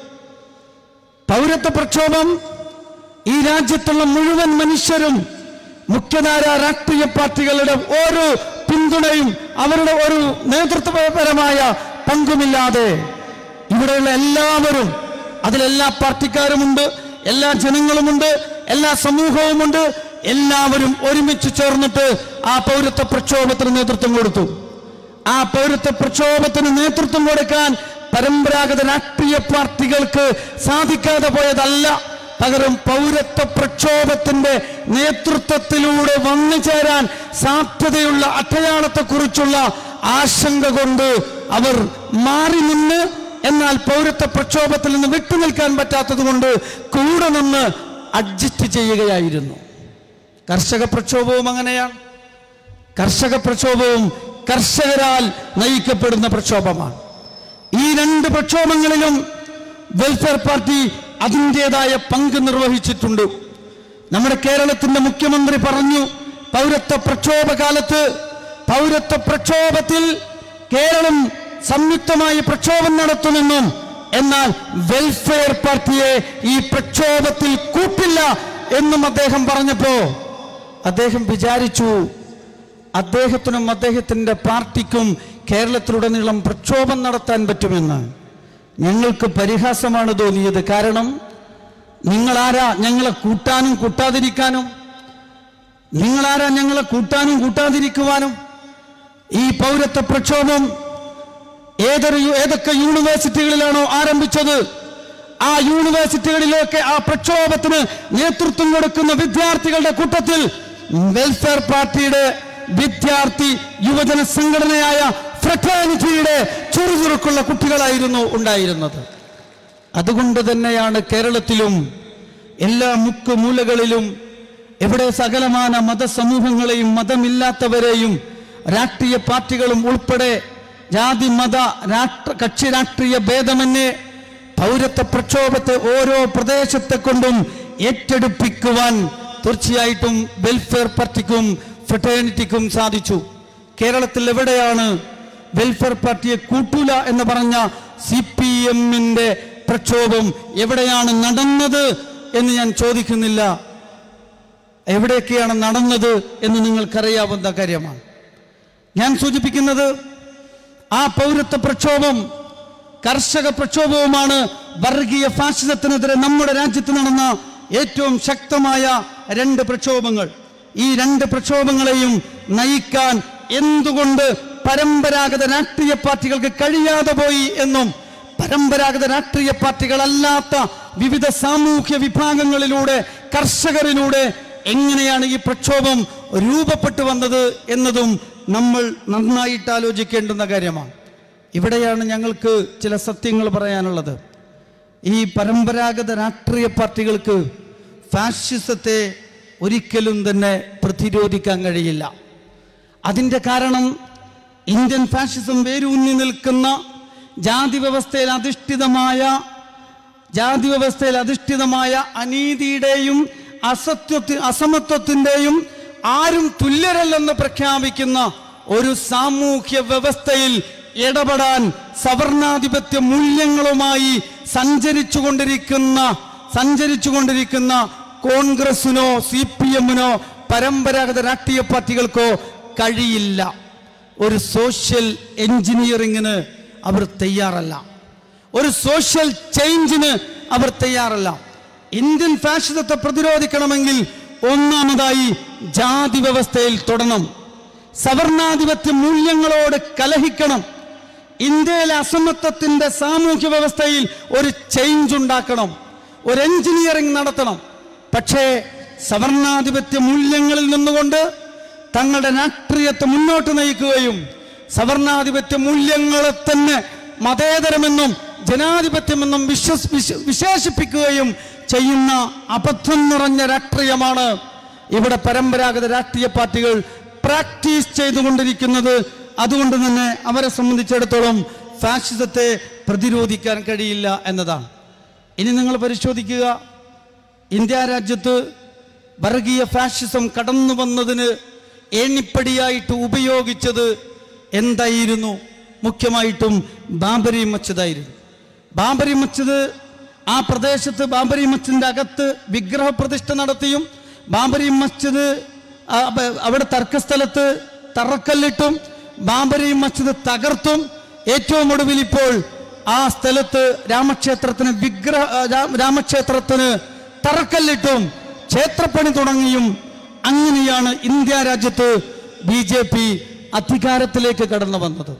Speaker 1: പൗരത്വ പ്രക്ഷോഭം ഈ രാജ്യത്തുള്ള മുഴുവൻ മനുഷ്യരും മുഖ്യധാര രാഷ്ട്രീയ പാർട്ടികളുടെ ഓരോ പിന്തുണയും അവരുടെ ഒരു നേതൃത്വപരമായ പങ്കുമില്ലാതെ ഇവിടെയുള്ള എല്ലാവരും അതിലെല്ലാ പാർട്ടിക്കാരുമുണ്ട് എല്ലാ ജനങ്ങളുമുണ്ട് എല്ലാ സമൂഹവുമുണ്ട് എല്ലാവരും ഒരുമിച്ച് ചേർന്നിട്ട് ആ പൗരത്വ പ്രക്ഷോഭത്തിന് നേതൃത്വം കൊടുത്തു ആ പൗരത്വ പ്രക്ഷോഭത്തിന് നേതൃത്വം കൊടുക്കാൻ പരമ്പരാഗത രാഷ്ട്രീയ പാർട്ടികൾക്ക് സാധിക്കാതെ പോയതല്ല പകരം പൗരത്വ പ്രക്ഷോഭത്തിന്റെ നേതൃത്വത്തിലൂടെ വന്നു ചേരാൻ സാധ്യതയുള്ള അടയാളത്തെക്കുറിച്ചുള്ള ആശങ്ക കൊണ്ട് അവർ മാറി നിന്ന് എന്നാൽ പൗരത്വ പ്രക്ഷോഭത്തിൽ നിന്ന് വിട്ടുനിൽക്കാൻ പറ്റാത്തത് കൊണ്ട് കൂടെ നിന്ന് അഡ്ജസ്റ്റ് ചെയ്യുകയായിരുന്നു കർഷക പ്രക്ഷോഭവും അങ്ങനെയാണ് കർഷക പ്രക്ഷോഭവും കർഷകരാൽ നയിക്കപ്പെടുന്ന പ്രക്ഷോഭമാണ് ഈ രണ്ട് പ്രക്ഷോഭങ്ങളിലും വെൽഫെയർ പാർട്ടി അതിൻ്റെതായ പങ്ക് നിർവഹിച്ചിട്ടുണ്ട് നമ്മുടെ കേരളത്തിന്റെ മുഖ്യമന്ത്രി പറഞ്ഞു പൗരത്വ പ്രക്ഷോഭ കാലത്ത് പൗരത്വ പ്രക്ഷോഭത്തിൽ കേരളം സംയുക്തമായി പ്രക്ഷോഭം നടത്തുമെന്നും
Speaker 2: എന്നാൽ വെൽഫെയർ പാർട്ടിയെ ഈ പ്രക്ഷോഭത്തിൽ കൂട്ടില്ല എന്നും അദ്ദേഹം പറഞ്ഞപ്പോ അദ്ദേഹം വിചാരിച്ചു അദ്ദേഹത്തിനും അദ്ദേഹത്തിന്റെ പാർട്ടിക്കും കേരളത്തിലുടനീളം പ്രക്ഷോഭം നടത്താൻ പറ്റുമെന്ന് ഞങ്ങൾക്ക് പരിഹാസമാണ് തോന്നിയത് കാരണം നിങ്ങളാരാ ഞങ്ങളെ കൂട്ടാനും കൂട്ടാതിരിക്കാനും നിങ്ങളാരാ ഞങ്ങളെ കൂട്ടാനും കൂട്ടാതിരിക്കുവാനും ഈ പൗരത്വ പ്രക്ഷോഭം ഏതൊരു യു- ഏതൊക്കെ യൂണിവേഴ്സിറ്റികളിലാണോ ആരംഭിച്ചത് ആ യൂണിവേഴ്സിറ്റികളിലൊക്കെ ആ പ്രക്ഷോഭത്തിന് നേതൃത്വം കൊടുക്കുന്ന വിദ്യാർത്ഥികളുടെ കൂട്ടത്തിൽ വെൽഫെയർ പാർട്ടിയുടെ വിദ്യാർത്ഥി യുവജന സംഘടനയായ ഫ്രട്ടേണിറ്റിയുടെ ചുറുചുറുക്കുള്ള കുട്ടികളായിരുന്നു ഉണ്ടായിരുന്നത് അതുകൊണ്ട് തന്നെയാണ് കേരളത്തിലും എല്ലാ മുക്കുമൂലകളിലും എവിടെ സകലമാന മതസമൂഹങ്ങളെയും മതമില്ലാത്തവരെയും രാഷ്ട്രീയ പാർട്ടികളും ഉൾപ്പെടെ ജാതി മത രാഷ്ട്ര കക്ഷി രാഷ്ട്രീയ ഭേദമന്യേ പൗരത്വ പ്രക്ഷോഭത്തെ ഓരോ പ്രദേശത്തെ കൊണ്ടും ഏറ്റെടുപ്പിക്കുവാൻ തീർച്ചയായിട്ടും വെൽഫെയർ പാർട്ടിക്കും ഫ്രട്ടേണിറ്റിക്കും സാധിച്ചു കേരളത്തിൽ എവിടെയാണ് വെൽഫെയർ പാർട്ടിയെ കൂട്ടൂല എന്ന് പറഞ്ഞ സി പി എമ്മിന്റെ പ്രക്ഷോഭം എവിടെയാണ് നടന്നത് എന്ന് ഞാൻ ചോദിക്കുന്നില്ല എവിടെയൊക്കെയാണ് നടന്നത് എന്ന് നിങ്ങൾക്കറിയാവുന്ന കാര്യമാണ് ഞാൻ സൂചിപ്പിക്കുന്നത് ആ പൗരത്വ പ്രക്ഷോഭം കർഷക പ്രക്ഷോഭവുമാണ് വർഗീയ ഫാഷിസത്തിനെതിരെ നമ്മുടെ രാജ്യത്ത് നടന്ന ഏറ്റവും ശക്തമായ രണ്ട് പ്രക്ഷോഭങ്ങൾ ഈ രണ്ട് പ്രക്ഷോഭങ്ങളെയും നയിക്കാൻ എന്തുകൊണ്ട് പരമ്പരാഗത രാഷ്ട്രീയ പാർട്ടികൾക്ക് കഴിയാതെ പോയി എന്നും പരമ്പരാഗത രാഷ്ട്രീയ പാർട്ടികളല്ലാത്ത വിവിധ സാമൂഹ്യ വിഭാഗങ്ങളിലൂടെ കർഷകരിലൂടെ എങ്ങനെയാണ് ഈ പ്രക്ഷോഭം രൂപപ്പെട്ടു വന്നത് എന്നതും നമ്മൾ നന്നായിട്ട് ആലോചിക്കേണ്ടുന്ന കാര്യമാണ് ഇവിടെയാണ് ഞങ്ങൾക്ക് ചില സത്യങ്ങൾ പറയാനുള്ളത് ഈ പരമ്പരാഗത രാഷ്ട്രീയ പാർട്ടികൾക്ക് ഫാഷിസത്തെ ഒരിക്കലും തന്നെ പ്രതിരോധിക്കാൻ കഴിയില്ല അതിൻ്റെ കാരണം ഇന്ത്യൻ ഫാഷിസം വേരൂന്നി നിൽക്കുന്ന ജാതി വ്യവസ്ഥയിൽ അധിഷ്ഠിതമായ ജാതി വ്യവസ്ഥയിൽ അധിഷ്ഠിതമായ അനീതിയുടെയും അസത്വത്തി അസമത്വത്തിൻ്റെയും ആരും തുല്യരല്ലെന്ന് പ്രഖ്യാപിക്കുന്ന ഒരു സാമൂഹ്യ വ്യവസ്ഥയിൽ ഇടപെടാൻ സവർണാധിപത്യ മൂല്യങ്ങളുമായി സഞ്ചരിച്ചു കൊണ്ടിരിക്കുന്ന സഞ്ചരിച്ചു കൊണ്ടിരിക്കുന്ന കോൺഗ്രസിനോ സി പി എമ്മിനോ പരമ്പരാഗത രാഷ്ട്രീയ പാർട്ടികൾക്കോ കഴിയില്ല ഒരു സോഷ്യൽ എഞ്ചിനീയറിങ്ങിന് അവർ തയ്യാറല്ല ഒരു സോഷ്യൽ ചേഞ്ചിന് അവർ തയ്യാറല്ല ഇന്ത്യൻ ഫാഷിസത്തെ പ്രതിരോധിക്കണമെങ്കിൽ ഒന്നാമതായി ജാതി വ്യവസ്ഥയിൽ തൊടണം സവർണാധിപത്യ മൂല്യങ്ങളോട് കലഹിക്കണം ഇന്ത്യയിലെ അസമത്വത്തിന്റെ സാമൂഹ്യ വ്യവസ്ഥയിൽ ഒരു ചേഞ്ച് ഉണ്ടാക്കണം ഒരു എഞ്ചിനീയറിംഗ് നടത്തണം പക്ഷേ സവർണാധിപത്യ മൂല്യങ്ങളിൽ നിന്നുകൊണ്ട് തങ്ങളുടെ രാഷ്ട്രീയത്തെ മുന്നോട്ട് നയിക്കുകയും സവർണാധിപത്യ മൂല്യങ്ങളെ തന്നെ മതേതരമെന്നും ജനാധിപത്യമെന്നും വിശ്വസ് വിശ- വിശേഷിപ്പിക്കുകയും ചെയ്യുന്ന അബദ്ധം നിറഞ്ഞ രാഷ്ട്രീയമാണ് ഇവിടെ പരമ്പരാഗത രാഷ്ട്രീയ പാർട്ടികൾ പ്രാക്ടീസ് ചെയ്തുകൊണ്ടിരിക്കുന്നത് അതുകൊണ്ട് തന്നെ അവരെ സംബന്ധിച്ചിടത്തോളം ഫാഷിസത്തെ പ്രതിരോധിക്കാൻ കഴിയില്ല എന്നതാണ് ഇനി നിങ്ങൾ പരിശോധിക്കുക ഇന്ത്യ രാജ്യത്ത് വർഗീയ ഫാഷിസം കടന്നു വന്നതിന് ഏണിപ്പടിയായിട്ട് ഉപയോഗിച്ചത് എന്തായിരുന്നു മുഖ്യമായിട്ടും ബാബരി മസ്ജിദായിരുന്നു ബാബരി മസ്ജിദ് ആ പ്രദേശത്ത് ബാബരി മസ്ജിദിന്റെ അകത്ത് വിഗ്രഹ പ്രതിഷ്ഠ നടത്തിയും ബാബരി മസ്ജിദ് ആ, ബ- അവിടെ തർക്കസ്ഥലത്ത് തറക്കല്ലിട്ടും ബാബരി മസ്ജിദ് തകർത്തും ഏറ്റവും ഒടുവിൽ ഇപ്പോൾ ആ സ്ഥലത്ത് രാമക്ഷേത്രത്തിന് വിഗ്രഹ ആ, രാ- രാമക്ഷേത്രത്തിന് തറക്കല്ലിട്ടും ക്ഷേത്രപ്പണി തുടങ്ങിയും അങ്ങനെയാണ് ഇന്ത്യ രാജ്യത്ത് ബി ജെ പി അധികാരത്തിലേക്ക് കടന്നു വന്നത്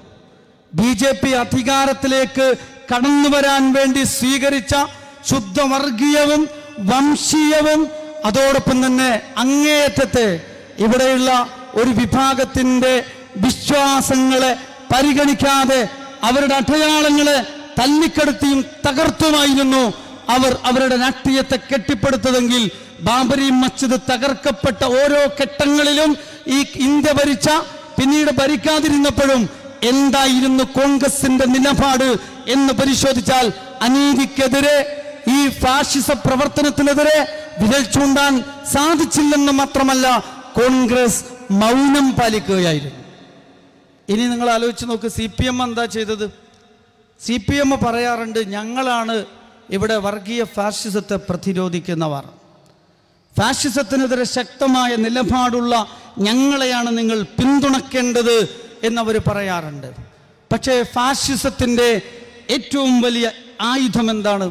Speaker 2: ബി ജെ പി അധികാരത്തിലേക്ക് കടന്നു വരാൻ വേണ്ടി സ്വീകരിച്ച ശുദ്ധവർഗീയവും വംശീയവും അതോടൊപ്പം തന്നെ അങ്ങേയറ്റത്തെ ഇവിടെയുള്ള ഒരു വിഭാഗത്തിന്റെ വിശ്വാസങ്ങളെ പരിഗണിക്കാതെ അവരുടെ അടയാളങ്ങളെ തല്ലിക്കെടുത്തിയും തകർത്തുമായിരുന്നു അവർ അവരുടെ രാഷ്ട്രീയത്തെ കെട്ടിപ്പടുത്തതെങ്കിൽ ബാബരി മസ്ജിദ് തകർക്കപ്പെട്ട ഓരോ ഘട്ടങ്ങളിലും ഈ ഇന്ത്യ ഭരിച്ച പിന്നീട് ഭരിക്കാതിരുന്നപ്പോഴും എന്തായിരുന്നു കോൺഗ്രസിന്റെ നിലപാട് എന്ന് പരിശോധിച്ചാൽ അനീതിക്കെതിരെ ഈ ഫാഷിസ പ്രവർത്തനത്തിനെതിരെ വിരൽ ചൂണ്ടാൻ സാധിച്ചില്ലെന്ന് മാത്രമല്ല കോൺഗ്രസ് മൗനം പാലിക്കുകയായിരുന്നു ഇനി നിങ്ങൾ ആലോചിച്ച് നോക്ക് സി പി എം എന്താ ചെയ്തത് സി പി എം പറയാറുണ്ട് ഞങ്ങളാണ് ഇവിടെ വർഗീയ ഫാഷിസത്തെ പ്രതിരോധിക്കുന്നവർ ഫാഷിസത്തിനെതിരെ ശക്തമായ നിലപാടുള്ള ഞങ്ങളെയാണ് നിങ്ങൾ പിന്തുണയ്ക്കേണ്ടത് എന്നവർ പറയാറുണ്ട് പക്ഷേ ഫാഷിസത്തിൻ്റെ ഏറ്റവും വലിയ ആയുധം എന്താണ്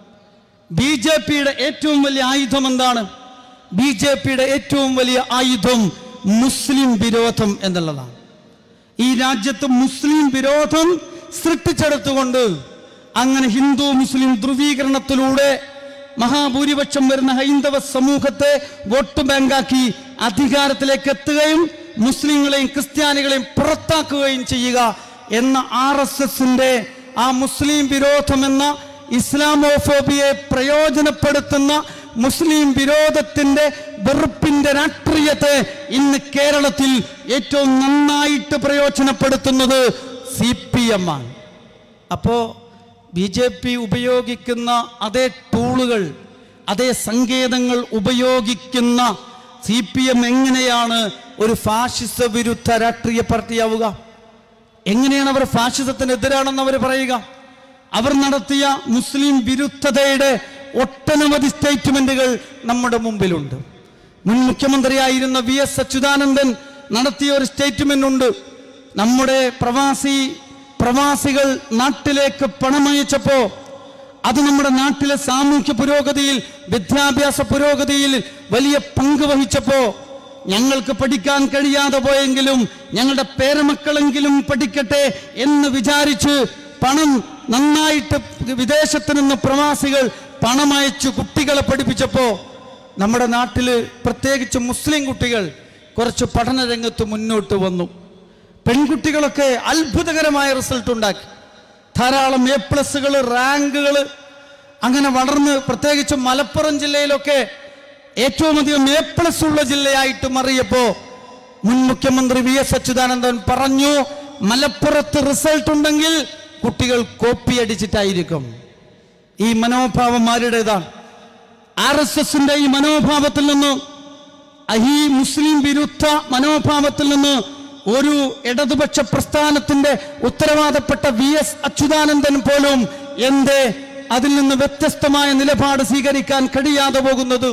Speaker 2: ബി ജെ പിയുടെ ഏറ്റവും വലിയ ആയുധം എന്താണ് ബി ജെ പിയുടെ ഏറ്റവും വലിയ ആയുധം മുസ്ലിം വിരോധം എന്നുള്ളതാണ് ഈ രാജ്യത്ത് മുസ്ലിം വിരോധം സൃഷ്ടിച്ചെടുത്തുകൊണ്ട് അങ്ങനെ ഹിന്ദു മുസ്ലിം ധ്രുവീകരണത്തിലൂടെ മഹാഭൂരിപക്ഷം വരുന്ന ഹൈന്ദവ സമൂഹത്തെ വോട്ട് ബാങ്കാക്കി അധികാരത്തിലേക്ക് എത്തുകയും മുസ്ലിങ്ങളെയും ക്രിസ്ത്യാനികളെയും പുറത്താക്കുകയും ചെയ്യുക എന്ന ആർ എസ് എസിന്റെ ആ മുസ്ലിം വിരോധം എന്ന ഇസ്ലാമോഫോബിയെ പ്രയോജനപ്പെടുത്തുന്ന മുസ്ലിം വിരോധത്തിന്റെ വെറുപ്പിന്റെ രാഷ്ട്രീയത്തെ ഇന്ന് കേരളത്തിൽ ഏറ്റവും നന്നായിട്ട് പ്രയോജനപ്പെടുത്തുന്നത് സി പി എം ആണ് അപ്പോ ബി ജെ പി ഉപയോഗിക്കുന്ന അതേ ടൂളുകൾ അതേ സങ്കേതങ്ങൾ ഉപയോഗിക്കുന്ന സി പി എം എങ്ങനെയാണ് ഒരു ഫാഷിസ വിരുദ്ധ രാഷ്ട്രീയ പാർട്ടിയാവുക എങ്ങനെയാണ് അവർ ഫാഷിസത്തിനെതിരാണെന്ന് അവർ പറയുക അവർ നടത്തിയ മുസ്ലിം വിരുദ്ധതയുടെ ഒട്ടനവധി സ്റ്റേറ്റ്മെന്റുകൾ നമ്മുടെ മുമ്പിലുണ്ട് മുൻ മുഖ്യമന്ത്രിയായിരുന്ന വി എസ് അച്യുതാനന്ദൻ നടത്തിയ ഒരു സ്റ്റേറ്റ്മെന്റ് ഉണ്ട് നമ്മുടെ പ്രവാസി പ്രവാസികൾ നാട്ടിലേക്ക് പണമയച്ചപ്പോ അത് നമ്മുടെ നാട്ടിലെ സാമൂഹ്യ പുരോഗതിയിൽ വിദ്യാഭ്യാസ പുരോഗതിയിൽ വലിയ പങ്ക് വഹിച്ചപ്പോ ഞങ്ങൾക്ക് പഠിക്കാൻ കഴിയാതെ പോയെങ്കിലും ഞങ്ങളുടെ പേരമക്കളെങ്കിലും പഠിക്കട്ടെ എന്ന് വിചാരിച്ച് പണം നന്നായിട്ട് വിദേശത്ത് നിന്ന് പ്രവാസികൾ പണമയച്ചു കുട്ടികളെ പഠിപ്പിച്ചപ്പോ നമ്മുടെ നാട്ടില് പ്രത്യേകിച്ച് മുസ്ലിം കുട്ടികൾ കുറച്ച് പഠന രംഗത്ത് മുന്നോട്ട് വന്നു പെൺകുട്ടികളൊക്കെ അത്ഭുതകരമായ റിസൾട്ട് ഉണ്ടാക്കി ധാരാളം എ പ്ലസുകൾ റാങ്കുകൾ അങ്ങനെ വളർന്ന് പ്രത്യേകിച്ച് മലപ്പുറം ജില്ലയിലൊക്കെ ഏറ്റവും അധികം എ പ്ലസ് ഉള്ള ജില്ലയായിട്ട് മാറിയപ്പോ മുൻ മുഖ്യമന്ത്രി വി എസ് അച്യുതാനന്ദൻ പറഞ്ഞു മലപ്പുറത്ത് റിസൾട്ട് ഉണ്ടെങ്കിൽ കുട്ടികൾ കോപ്പി അടിച്ചിട്ടായിരിക്കും ഈ മനോഭാവം ആരുടേതാണ് ആർ എസ് എസിന്റെ ഈ മനോഭാവത്തിൽ നിന്ന് ഈ മുസ്ലിം വിരുദ്ധ മനോഭാവത്തിൽ നിന്ന് ഒരു ഇടതുപക്ഷ പ്രസ്ഥാനത്തിന്റെ ഉത്തരവാദപ്പെട്ട വി എസ് അച്യുതാനന്ദൻ പോലും എന്തേ അതിൽ നിന്ന് വ്യത്യസ്തമായ നിലപാട് സ്വീകരിക്കാൻ കഴിയാതെ പോകുന്നത്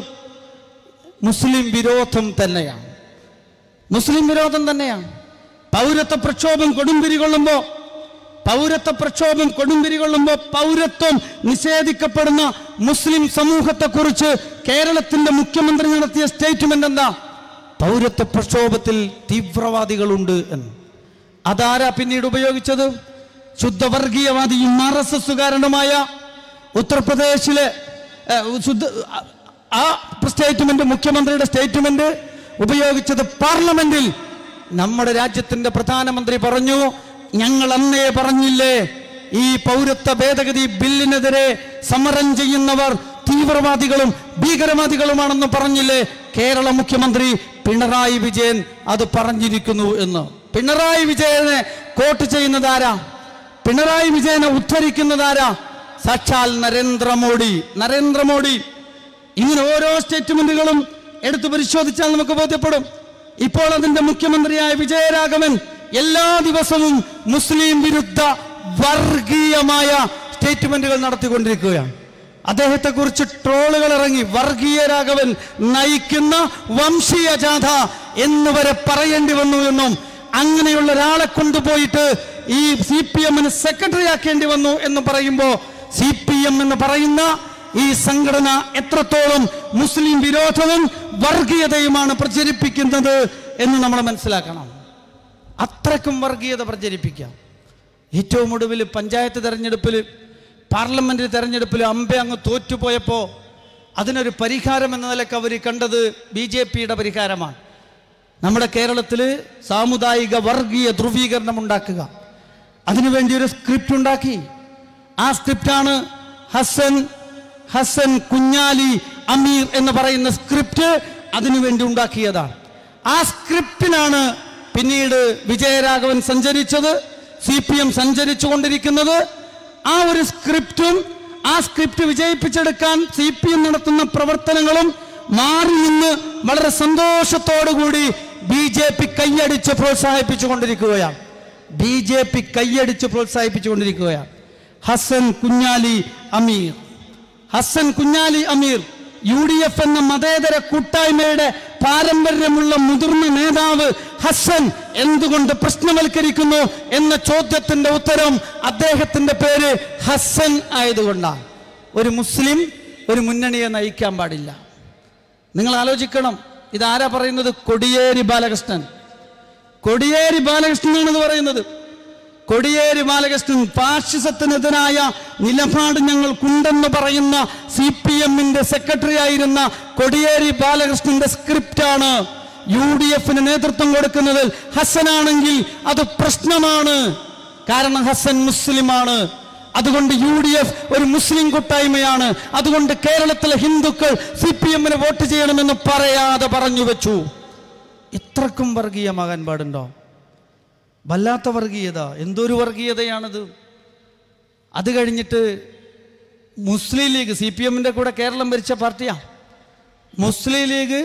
Speaker 2: മുസ്ലിം വിരോധം തന്നെയാണ് മുസ്ലിം വിരോധം തന്നെയാണ് പൗരത്വ പ്രക്ഷോഭം കൊടുമ്പിരി കൊള്ളുമ്പോ പൗരത്വ പ്രക്ഷോഭം കൊടുമ്പിരി കൊള്ളുമ്പോ പൗരത്വം നിഷേധിക്കപ്പെടുന്ന മുസ്ലിം സമൂഹത്തെക്കുറിച്ച് കേരളത്തിന്റെ മുഖ്യമന്ത്രി നടത്തിയ സ്റ്റേറ്റ്മെന്റ് എന്താ പൗരത്വ പ്രക്ഷോഭത്തിൽ തീവ്രവാദികളുണ്ട് എന്ന് അതാരാ പിന്നീട് ഉപയോഗിച്ചത് ശുദ്ധവർഗീയവാദിയും ആർ എസ് എസുകാരനുമായ ഉത്തർപ്രദേശിലെ ഏഹ്, ശുദ്ധ ആ സ്റ്റേറ്റ്മെന്റ് മുഖ്യമന്ത്രിയുടെ സ്റ്റേറ്റ്മെന്റ് ഉപയോഗിച്ചത് പാർലമെന്റിൽ നമ്മുടെ രാജ്യത്തിന്റെ പ്രധാനമന്ത്രി പറഞ്ഞു ഞങ്ങൾ അന്നേ പറഞ്ഞില്ലേ ഈ പൗരത്വ ഭേദഗതി ബില്ലിനെതിരെ സമരം ചെയ്യുന്നവർ തീവ്രവാദികളും ഭീകരവാദികളുമാണെന്ന് പറഞ്ഞില്ലേ കേരള മുഖ്യമന്ത്രി പിണറായി വിജയൻ അത് പറഞ്ഞിരിക്കുന്നു എന്ന് പിണറായി വിജയനെ കോട്ട് ചെയ്യുന്നത് ആരാ പിണറായി വിജയനെ ഉദ്ധരിക്കുന്നതാരാ സാക്ഷാൽ നരേന്ദ്രമോദി നരേന്ദ്രമോദി ഇങ്ങനെ ഓരോ സ്റ്റേറ്റ്മെന്റുകളും എടുത്തു പരിശോധിച്ചാൽ നമുക്ക് ബോധ്യപ്പെടും ഇപ്പോൾ അതിന്റെ മുഖ്യമന്ത്രിയായ വിജയരാഘവൻ എല്ലാ ദിവസവും മുസ്ലിം വിരുദ്ധ വർഗീയമായ സ്റ്റേറ്റ്മെന്റുകൾ നടത്തിക്കൊണ്ടിരിക്കുകയാണ് അദ്ദേഹത്തെ കുറിച്ച് ട്രോളുകൾ ഇറങ്ങി വർഗീയ രാഘവൻ നയിക്കുന്ന വംശീയ ജാഥ എന്ന് വരെ പറയേണ്ടി വന്നു എന്നും അങ്ങനെയുള്ള ഒരാളെ കൊണ്ടുപോയിട്ട് ഈ സി പി എമ്മിന് സെക്രട്ടറി ആക്കേണ്ടി വന്നു എന്ന് പറയുമ്പോൾ സി പി എം എന്ന് പറയുന്ന ഈ സംഘടന എത്രത്തോളം മുസ്ലിം വിരോധവും വർഗീയതയുമാണ് പ്രചരിപ്പിക്കുന്നത് എന്ന് നമ്മൾ മനസ്സിലാക്കണം അത്രക്കും വർഗീയത പ്രചരിപ്പിക്കാം ഏറ്റവും ഒടുവിൽ പഞ്ചായത്ത് തെരഞ്ഞെടുപ്പിൽ പാർലമെന്റ് തെരഞ്ഞെടുപ്പിൽ അമ്പെ അങ്ങ് തോറ്റുപോയപ്പോൾ അതിനൊരു പരിഹാരം എന്ന നിലക്ക് അവർ കണ്ടത് ബി ജെ പിയുടെ പരിഹാരമാണ് നമ്മുടെ കേരളത്തിൽ സാമുദായിക വർഗീയ ധ്രുവീകരണം ഉണ്ടാക്കുക അതിനുവേണ്ടി ഒരു സ്ക്രിപ്റ്റ് ഉണ്ടാക്കി ആ സ്ക്രിപ്റ്റാണ് ഹസൻ ഹസൻ കുഞ്ഞാലി അമീർ എന്ന് പറയുന്ന സ്ക്രിപ്റ്റ് അതിനുവേണ്ടി ഉണ്ടാക്കിയതാണ് ആ സ്ക്രിപ്റ്റിനാണ് പിന്നീട് വിജയരാഘവൻ സഞ്ചരിച്ചത് സി പി എം സഞ്ചരിച്ചു കൊണ്ടിരിക്കുന്നത് ആ ഒരു സ്ക്രിപ്റ്റും ആ സ്ക്രിപ്റ്റ് വിജയിപ്പിച്ചെടുക്കാൻ സി പി എം നടത്തുന്ന പ്രവർത്തനങ്ങളും മാറി നിന്ന് വളരെ സന്തോഷത്തോടുകൂടി ബി ജെ പി കൈയടിച്ച് പ്രോത്സാഹിപ്പിച്ചു കൊണ്ടിരിക്കുകയാണ് ബി ജെ പി കൈയടിച്ച് പ്രോത്സാഹിപ്പിച്ചു കൊണ്ടിരിക്കുകയാണ് Hasan Kunhali Ameer Hasan Kunhali Ameer U D F എന്ന മതേതര കൂട്ടായ്മയുടെ പാരമ്പര്യമുള്ള മുതിർന്ന നേതാവ് ഹസൻ എന്തുകൊണ്ട് പ്രശ്നവൽക്കരിക്കുന്നു എന്ന ചോദ്യത്തിന്റെ ഉത്തരം അദ്ദേഹത്തിന്റെ പേര് ഹസൻ ആയതുകൊണ്ടാണ് ഒരു മുസ്ലിം ഒരു മുന്നണിയെ നയിക്കാൻ പാടില്ല നിങ്ങൾ ആലോചിക്കണം ഇതാരാ പറയുന്നത് കൊടിയേരി ബാലകൃഷ്ണൻ കൊടിയേരി ബാലകൃഷ്ണനാണ് ഇത് പറയുന്നത് കൊടിയേരി ബാലകൃഷ്ണൻ ഫാഷിസത്തിനെതിരായ നിലപാട് ഞങ്ങൾക്കുണ്ടെന്ന് പറയുന്ന സി പി എമ്മിന്റെ സെക്രട്ടറി ആയിരുന്ന കൊടിയേരി ബാലകൃഷ്ണന്റെ സ്ക്രിപ്റ്റാണ് യു ഡി എഫിന് നേതൃത്വം കൊടുക്കുന്നത് ഹസനാണെങ്കിൽ അത് പ്രശ്നമാണ് കാരണം ഹസൻ മുസ്ലിമാണ് അതുകൊണ്ട് യു ഡി എഫ് ഒരു മുസ്ലിം കൂട്ടായ്മയാണ് അതുകൊണ്ട് കേരളത്തിലെ ഹിന്ദുക്കൾ സി പി എമ്മിന് വോട്ട് ചെയ്യണമെന്ന് പറയാതെ പറഞ്ഞു വെച്ചു ഇത്രക്കും വർഗീയമാകാൻ പാടുണ്ടോ വല്ലാത്ത വർഗീയത എന്തൊരു വർഗീയതയാണത് അത് കഴിഞ്ഞിട്ട് മുസ്ലിം ലീഗ് സി പി എമ്മിൻ്റെ കൂടെ കേരളം ഭരിച്ച പാർട്ടിയാണ് മുസ്ലിം ലീഗ്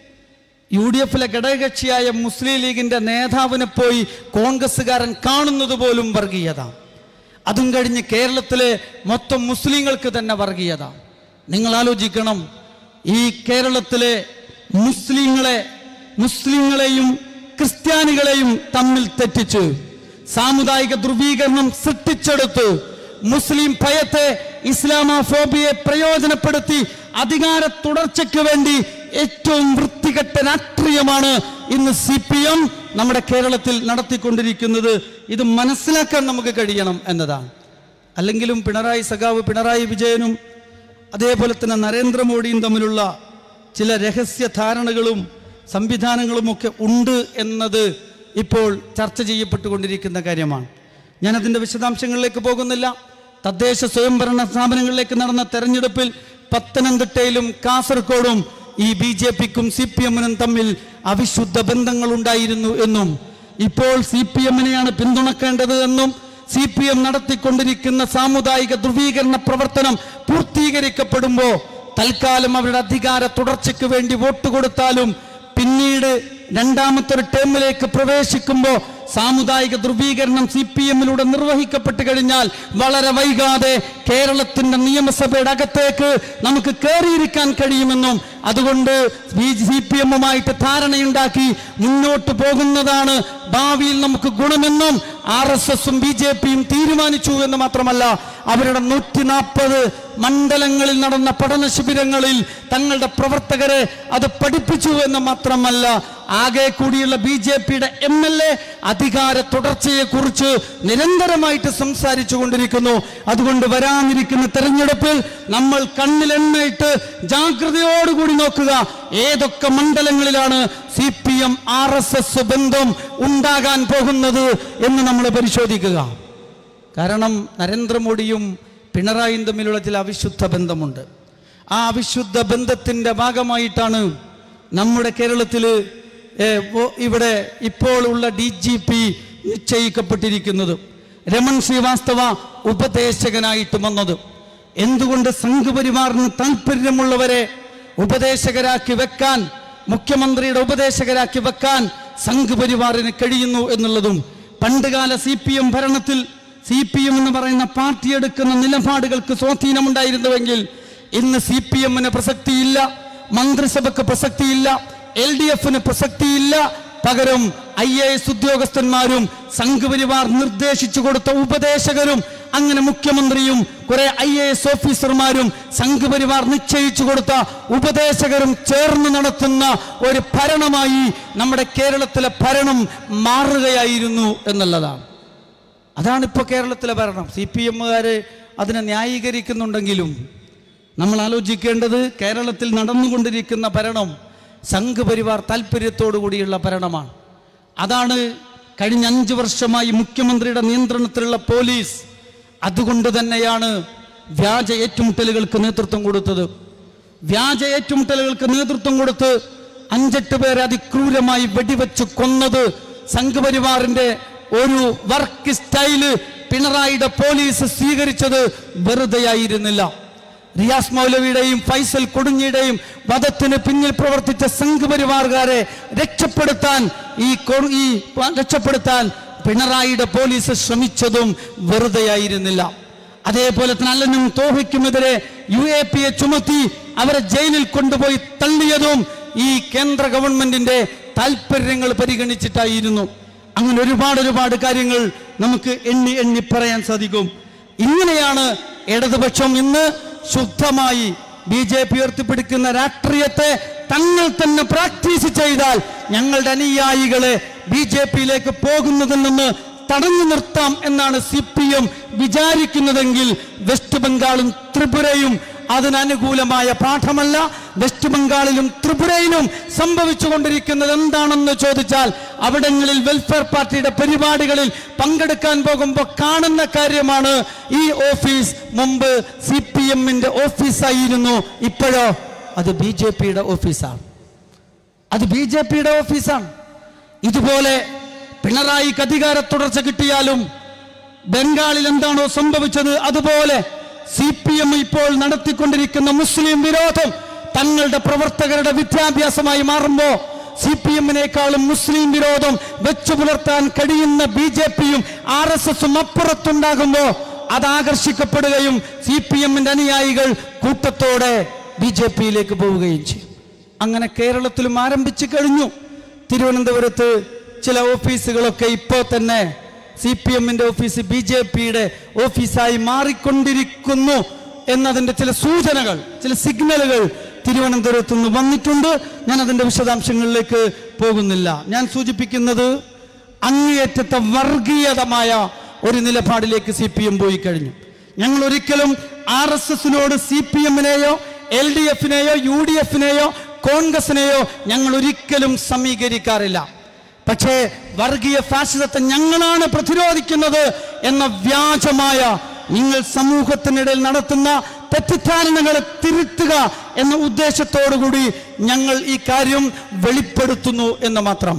Speaker 2: യു ഡി എഫിലെ ഘടകകക്ഷിയായ മുസ്ലിം ലീഗിന്റെ നേതാവിനെ പോയി കോൺഗ്രസ്സുകാരൻ കാണുന്നത് പോലും വർഗീയത അതും കഴിഞ്ഞ് കേരളത്തിലെ മൊത്തം മുസ്ലിങ്ങൾക്ക് തന്നെ വർഗീയത നിങ്ങൾ ആലോചിക്കണം ഈ കേരളത്തിലെ മുസ്ലിങ്ങളെ മുസ്ലിങ്ങളെയും ക്രിസ്ത്യാനികളെയും തമ്മിൽ തെറ്റിച്ച് സാമുദായിക ധ്രുവീകരണം സൃഷ്ടിച്ചെടുത്ത് മുസ്ലിം ഭയത്തെ ഇസ്ലാമോഫോബിയെ പ്രയോജനപ്പെടുത്തി അധികാര തുടർച്ചയ്ക്ക് വേണ്ടി ഏറ്റവും വൃത്തികെട്ട രാഷ്ട്രീയമാണ് ഇന്ന് സി പി എം നമ്മുടെ കേരളത്തിൽ നടത്തിക്കൊണ്ടിരിക്കുന്നത് ഇത് മനസ്സിലാക്കാൻ നമുക്ക് കഴിയണം എന്നതാണ് അല്ലെങ്കിലും പിണറായി സഖാവ് പിണറായി വിജയനും അതേപോലെ തന്നെ നരേന്ദ്രമോദിയും തമ്മിലുള്ള ചില രഹസ്യ ധാരണകളും സംവിധാനങ്ങളും ഒക്കെ ഉണ്ട് എന്നത് ഇപ്പോൾ ചർച്ച ചെയ്യപ്പെട്ടുകൊണ്ടിരിക്കുന്ന കാര്യമാണ് ഞാൻ അതിൻ്റെ വിശദാംശങ്ങളിലേക്ക് പോകുന്നില്ല തദ്ദേശ സ്വയംഭരണ സ്ഥാപനങ്ങളിലേക്ക് നടന്ന തെരഞ്ഞെടുപ്പിൽ പത്തനംതിട്ടയിലും കാസർഗോഡും ഈ ബി ജെ പിക്കും സി പി എമ്മിനും തമ്മിൽ അവിശുദ്ധ ബന്ധങ്ങൾ ഉണ്ടായിരുന്നു എന്നും ഇപ്പോൾ സി പി എമ്മിനെയാണ് പിന്തുണക്കേണ്ടത് എന്നും സി പി എം നടത്തിക്കൊണ്ടിരിക്കുന്ന സാമുദായിക ധ്രുവീകരണ പ്രവർത്തനം പൂർത്തീകരിക്കപ്പെടുമ്പോൾ തൽക്കാലം അവരുടെ അധികാര തുടർച്ചയ്ക്ക് വേണ്ടി വോട്ട് കൊടുത്താലും പിന്നീട് രണ്ടാമത്തെ ഒരു ടേമിലേക്ക് പ്രവേശിക്കുമ്പോൾ സാമുദായിക ധ്രുവീകരണം സി പി എമ്മിലൂടെ നിർവഹിക്കപ്പെട്ട് കഴിഞ്ഞാൽ വളരെ വൈകാതെ കേരളത്തിന്റെ നിയമസഭയുടെ അകത്തേക്ക് നമുക്ക് കയറിയിരിക്കാൻ കഴിയുമെന്നും അതുകൊണ്ട് സി പി എമ്മുമായിട്ട് ധാരണയുണ്ടാക്കി മുന്നോട്ട് പോകുന്നതാണ് ഭാവിയിൽ നമുക്ക് ഗുണമെന്നും ആർ എസ് എസും ബി ജെ പിയും തീരുമാനിച്ചു എന്ന് മാത്രമല്ല അവരുടെ നൂറ്റി നാൽപ്പത് മണ്ഡലങ്ങളിൽ നടന്ന പഠന ശിബിരങ്ങളിൽ തങ്ങളുടെ പ്രവർത്തകരെ അത് പഠിപ്പിച്ചു എന്ന് മാത്രമല്ല ആകെ കൂടിയുള്ള ബി ജെ പിയുടെ എം എൽ എ അധികാര തുടർച്ചയെ കുറിച്ച് നിരന്തരമായിട്ട് സംസാരിച്ചു കൊണ്ടിരിക്കുന്നു അതുകൊണ്ട് വരാനിരിക്കുന്ന തെരഞ്ഞെടുപ്പിൽ നമ്മൾ കണ്ണിലെണ്ണയിട്ട് ജാഗ്രതയോടുകൂടി നോക്കുക ഏതൊക്കെ മണ്ഡലങ്ങളിലാണ് C P M R S S ബന്ധം ഉണ്ടാകാൻ പോകുന്നത് എന്ന് നമ്മൾ പരിശോധിക്കുക കാരണം നരേന്ദ്രമോദിയും പിണറായിയും തമ്മിലുള്ള ചില അവിശുദ്ധ ബന്ധമുണ്ട് ആ അവിശുദ്ധ ബന്ധത്തിൻ്റെ ഭാഗമായിട്ടാണ് നമ്മുടെ കേരളത്തിൽ ഇവിടെ ഇപ്പോൾ ഉള്ള ഡി ജി പി നിശ്ചയിക്കപ്പെട്ടിരിക്കുന്നത് രമൺ ശ്രീവാസ്തവ ഉപദേശകനായിട്ട് വന്നത് എന്തുകൊണ്ട് സംഘപരിവാറിന് താല്പര്യമുള്ളവരെ ഉപദേശകരാക്കി വെക്കാൻ മുഖ്യമന്ത്രിയുടെ ഉപദേശകരാക്കി വെക്കാൻ സംഘപരിവാറിന് കഴിയുന്നു എന്നുള്ളതും പണ്ടുകാല സി പി എം ഭരണത്തിൽ സി പി എം എന്ന് പറയുന്ന പാർട്ടി എടുക്കുന്ന നിലപാടുകൾക്ക് സ്വാധീനമുണ്ടായിരുന്നുവെങ്കിൽ ഇന്ന് സി പി എമ്മിന് പ്രസക്തിയില്ല മന്ത്രിസഭയ്ക്ക് പ്രസക്തിയില്ല എൽ ഡി എഫിന് പ്രസക്തിയില്ല പകരം ഐ എ എസ് ഉദ്യോഗസ്ഥന്മാരും സംഘപരിവാർ നിർദ്ദേശിച്ചു കൊടുത്ത ഉപദേശകരും അങ്ങനെ മുഖ്യമന്ത്രിയും കുറെ ഐ എ എസ് ഓഫീസർമാരും സംഘപരിവാർ നിശ്ചയിച്ചു കൊടുത്ത ഉപദേശകരും ചേർന്ന് നടത്തുന്ന ഒരു ഭരണമായി നമ്മുടെ കേരളത്തിലെ ഭരണം മാറുകയായിരുന്നു എന്നുള്ളതാണ് അതാണ് ഇപ്പോൾ കേരളത്തിലെ ഭരണം സി പി എമ്മുകാര് അതിനെ ന്യായീകരിക്കുന്നുണ്ടെങ്കിലും നമ്മൾ ആലോചിക്കേണ്ടത് കേരളത്തിൽ നടന്നുകൊണ്ടിരിക്കുന്ന ഭരണം സംഘപരിവാർ താല്പര്യത്തോടു കൂടിയുള്ള ഭരണമാണ് അതാണ് കഴിഞ്ഞ അഞ്ച് വർഷമായി മുഖ്യമന്ത്രിയുടെ നിയന്ത്രണത്തിലുള്ള പോലീസ് അതുകൊണ്ട് തന്നെയാണ് വ്യാജ ഏറ്റുമുട്ടലുകൾക്ക് നേതൃത്വം കൊടുത്തത് വ്യാജ ഏറ്റുമുട്ടലുകൾക്ക് നേതൃത്വം കൊടുത്ത് അഞ്ചെട്ട് പേരെ അതിക്രൂരമായി വെടിവെച്ച് കൊന്നത് സംഘപരിവാറിന്റെ ഒരു വർക്ക് സ്റ്റൈല് പിണറായിയുടെ പോലീസ് സ്വീകരിച്ചത് വെറുതെയായിരുന്നില്ല റിയാസ് മൗലവിയുടെയും ഫൈസൽ കൊടുങ്ങിയുടെയും വധത്തിന് പിന്നിൽ പ്രവർത്തിച്ച സംഘപരിവാറുകാരെ രക്ഷപ്പെടുത്താൻ ഈ കൊ- ഈ രക്ഷപ്പെടുത്താൻ പിണറായിയുടെ പോലീസ് ശ്രമിച്ചതും വെറുതെയായിരുന്നില്ല അതേപോലെ തന്നെ അല്ലനും തോഹയ്ക്കുമെതിരെ യു എ പി എ ചുമത്തി അവരെ ജയിലിൽ കൊണ്ടുപോയി തള്ളിയതും ഈ കേന്ദ്ര ഗവൺമെന്റിന്റെ താല്പര്യങ്ങൾ പരിഗണിച്ചിട്ടായിരുന്നു അങ്ങനെ ഒരുപാട് ഒരുപാട് കാര്യങ്ങൾ നമുക്ക് എണ്ണി എണ്ണി പറയാൻ സാധിക്കും ഇങ്ങനെയാണ് ഇടതുപക്ഷം ഇന്ന് ശുദ്ധമായി ബി ജെ പി ഉയർത്തിപ്പിടിക്കുന്ന രാഷ്ട്രീയത്തെ തങ്ങൾ തന്നെ പ്രാക്ടീസ് ചെയ്താൽ ഞങ്ങളുടെ അനുയായികളെ ബി ജെ പിയിലേക്ക് പോകുന്നതിൽ നിന്ന് തടഞ്ഞു നിർത്താം എന്നാണ് സി പി എം വിചാരിക്കുന്നതെങ്കിൽ വെസ്റ്റ് ബംഗാളും ത്രിപുരയും അതിനനുകൂലമായ പാഠമല്ല വെസ്റ്റ് ബംഗാളിലും ത്രിപുരയിലും സംഭവിച്ചുകൊണ്ടിരിക്കുന്നത് എന്താണെന്ന് ചോദിച്ചാൽ അവിടങ്ങളിൽ വെൽഫെയർ പാർട്ടിയുടെ പരിപാടികളിൽ പങ്കെടുക്കാൻ പോകുമ്പോൾ കാണുന്ന കാര്യമാണ് ഈ ഓഫീസ് മുമ്പ് സി പി എമ്മിന്റെ ഓഫീസായിരുന്നു ഇപ്പോഴോ അത് ബി ജെ പിയുടെ ഓഫീസാണ് അത് ബി ജെ പിയുടെ ഓഫീസാണ് ഇതുപോലെ പിണറായിക്ക് അധികാര തുടർച്ച കിട്ടിയാലും ബംഗാളിൽ എന്താണോ സംഭവിച്ചത് അതുപോലെ സി പി എം ഇപ്പോൾ നടത്തിക്കൊണ്ടിരിക്കുന്ന മുസ്ലിം വിരോധം തങ്ങളുടെ പ്രവർത്തകരുടെ വിദ്യാഭ്യാസമായി മാറുമ്പോ സി പി എമ്മിനേക്കാളും മുസ്ലിം വിരോധം വെച്ചു പുലർത്താൻ കഴിയുന്ന ബി ജെ പിയും ആർ എസ് എസും അപ്പുറത്തുണ്ടാകുമ്പോ അത് ആകർഷിക്കപ്പെടുകയും സി പി എമ്മിന്റെ അനുയായികൾ കൂട്ടത്തോടെ ബി ജെ പിയിലേക്ക് പോവുകയും ചെയ്യും അങ്ങനെ കേരളത്തിലും ആരംഭിച്ചു കഴിഞ്ഞു തിരുവനന്തപുരത്ത് ചില ഓഫീസുകളൊക്കെ ഇപ്പോൾ തന്നെ സി പി എമ്മിന്റെ ഓഫീസ് ബി ജെ പിയുടെ ഓഫീസായി മാറിക്കൊണ്ടിരിക്കുന്നു എന്നതിന്റെ ചില സൂചനകൾ ചില സിഗ്നലുകൾ തിരുവനന്തപുരത്ത് നിന്ന് വന്നിട്ടുണ്ട് ഞാൻ അതിന്റെ വിശദാംശങ്ങളിലേക്ക് പോകുന്നില്ല ഞാൻ സൂചിപ്പിക്കുന്നത് അങ്ങേയറ്റത്തെ വർഗീയതമായ ഒരു നിലപാടിലേക്ക് സി പി എം പോയി കഴിഞ്ഞു ഞങ്ങൾ ഒരിക്കലും ആർ എസ് എസിനോട് സി പി എമ്മിനെയോ എൽ ഡി എഫിനെയോ യു ഡി എഫിനെയോ കോൺഗ്രസിനെയോ ഞങ്ങൾ ഒരിക്കലും സമീകരിക്കാറില്ല പക്ഷേ വർഗീയ ഫാഷിസത്തെ ഞങ്ങളാണ് പ്രതിരോധിക്കുന്നത് എന്ന വ്യാജമായ നിങ്ങൾ സമൂഹത്തിനിടയിൽ നടത്തുന്ന തെറ്റിദ്ധാരണകളെ തിരുത്തുക എന്ന ഉദ്ദേശത്തോടുകൂടി ഞങ്ങൾ ഈ കാര്യം വെളിപ്പെടുത്തുന്നു എന്ന് മാത്രം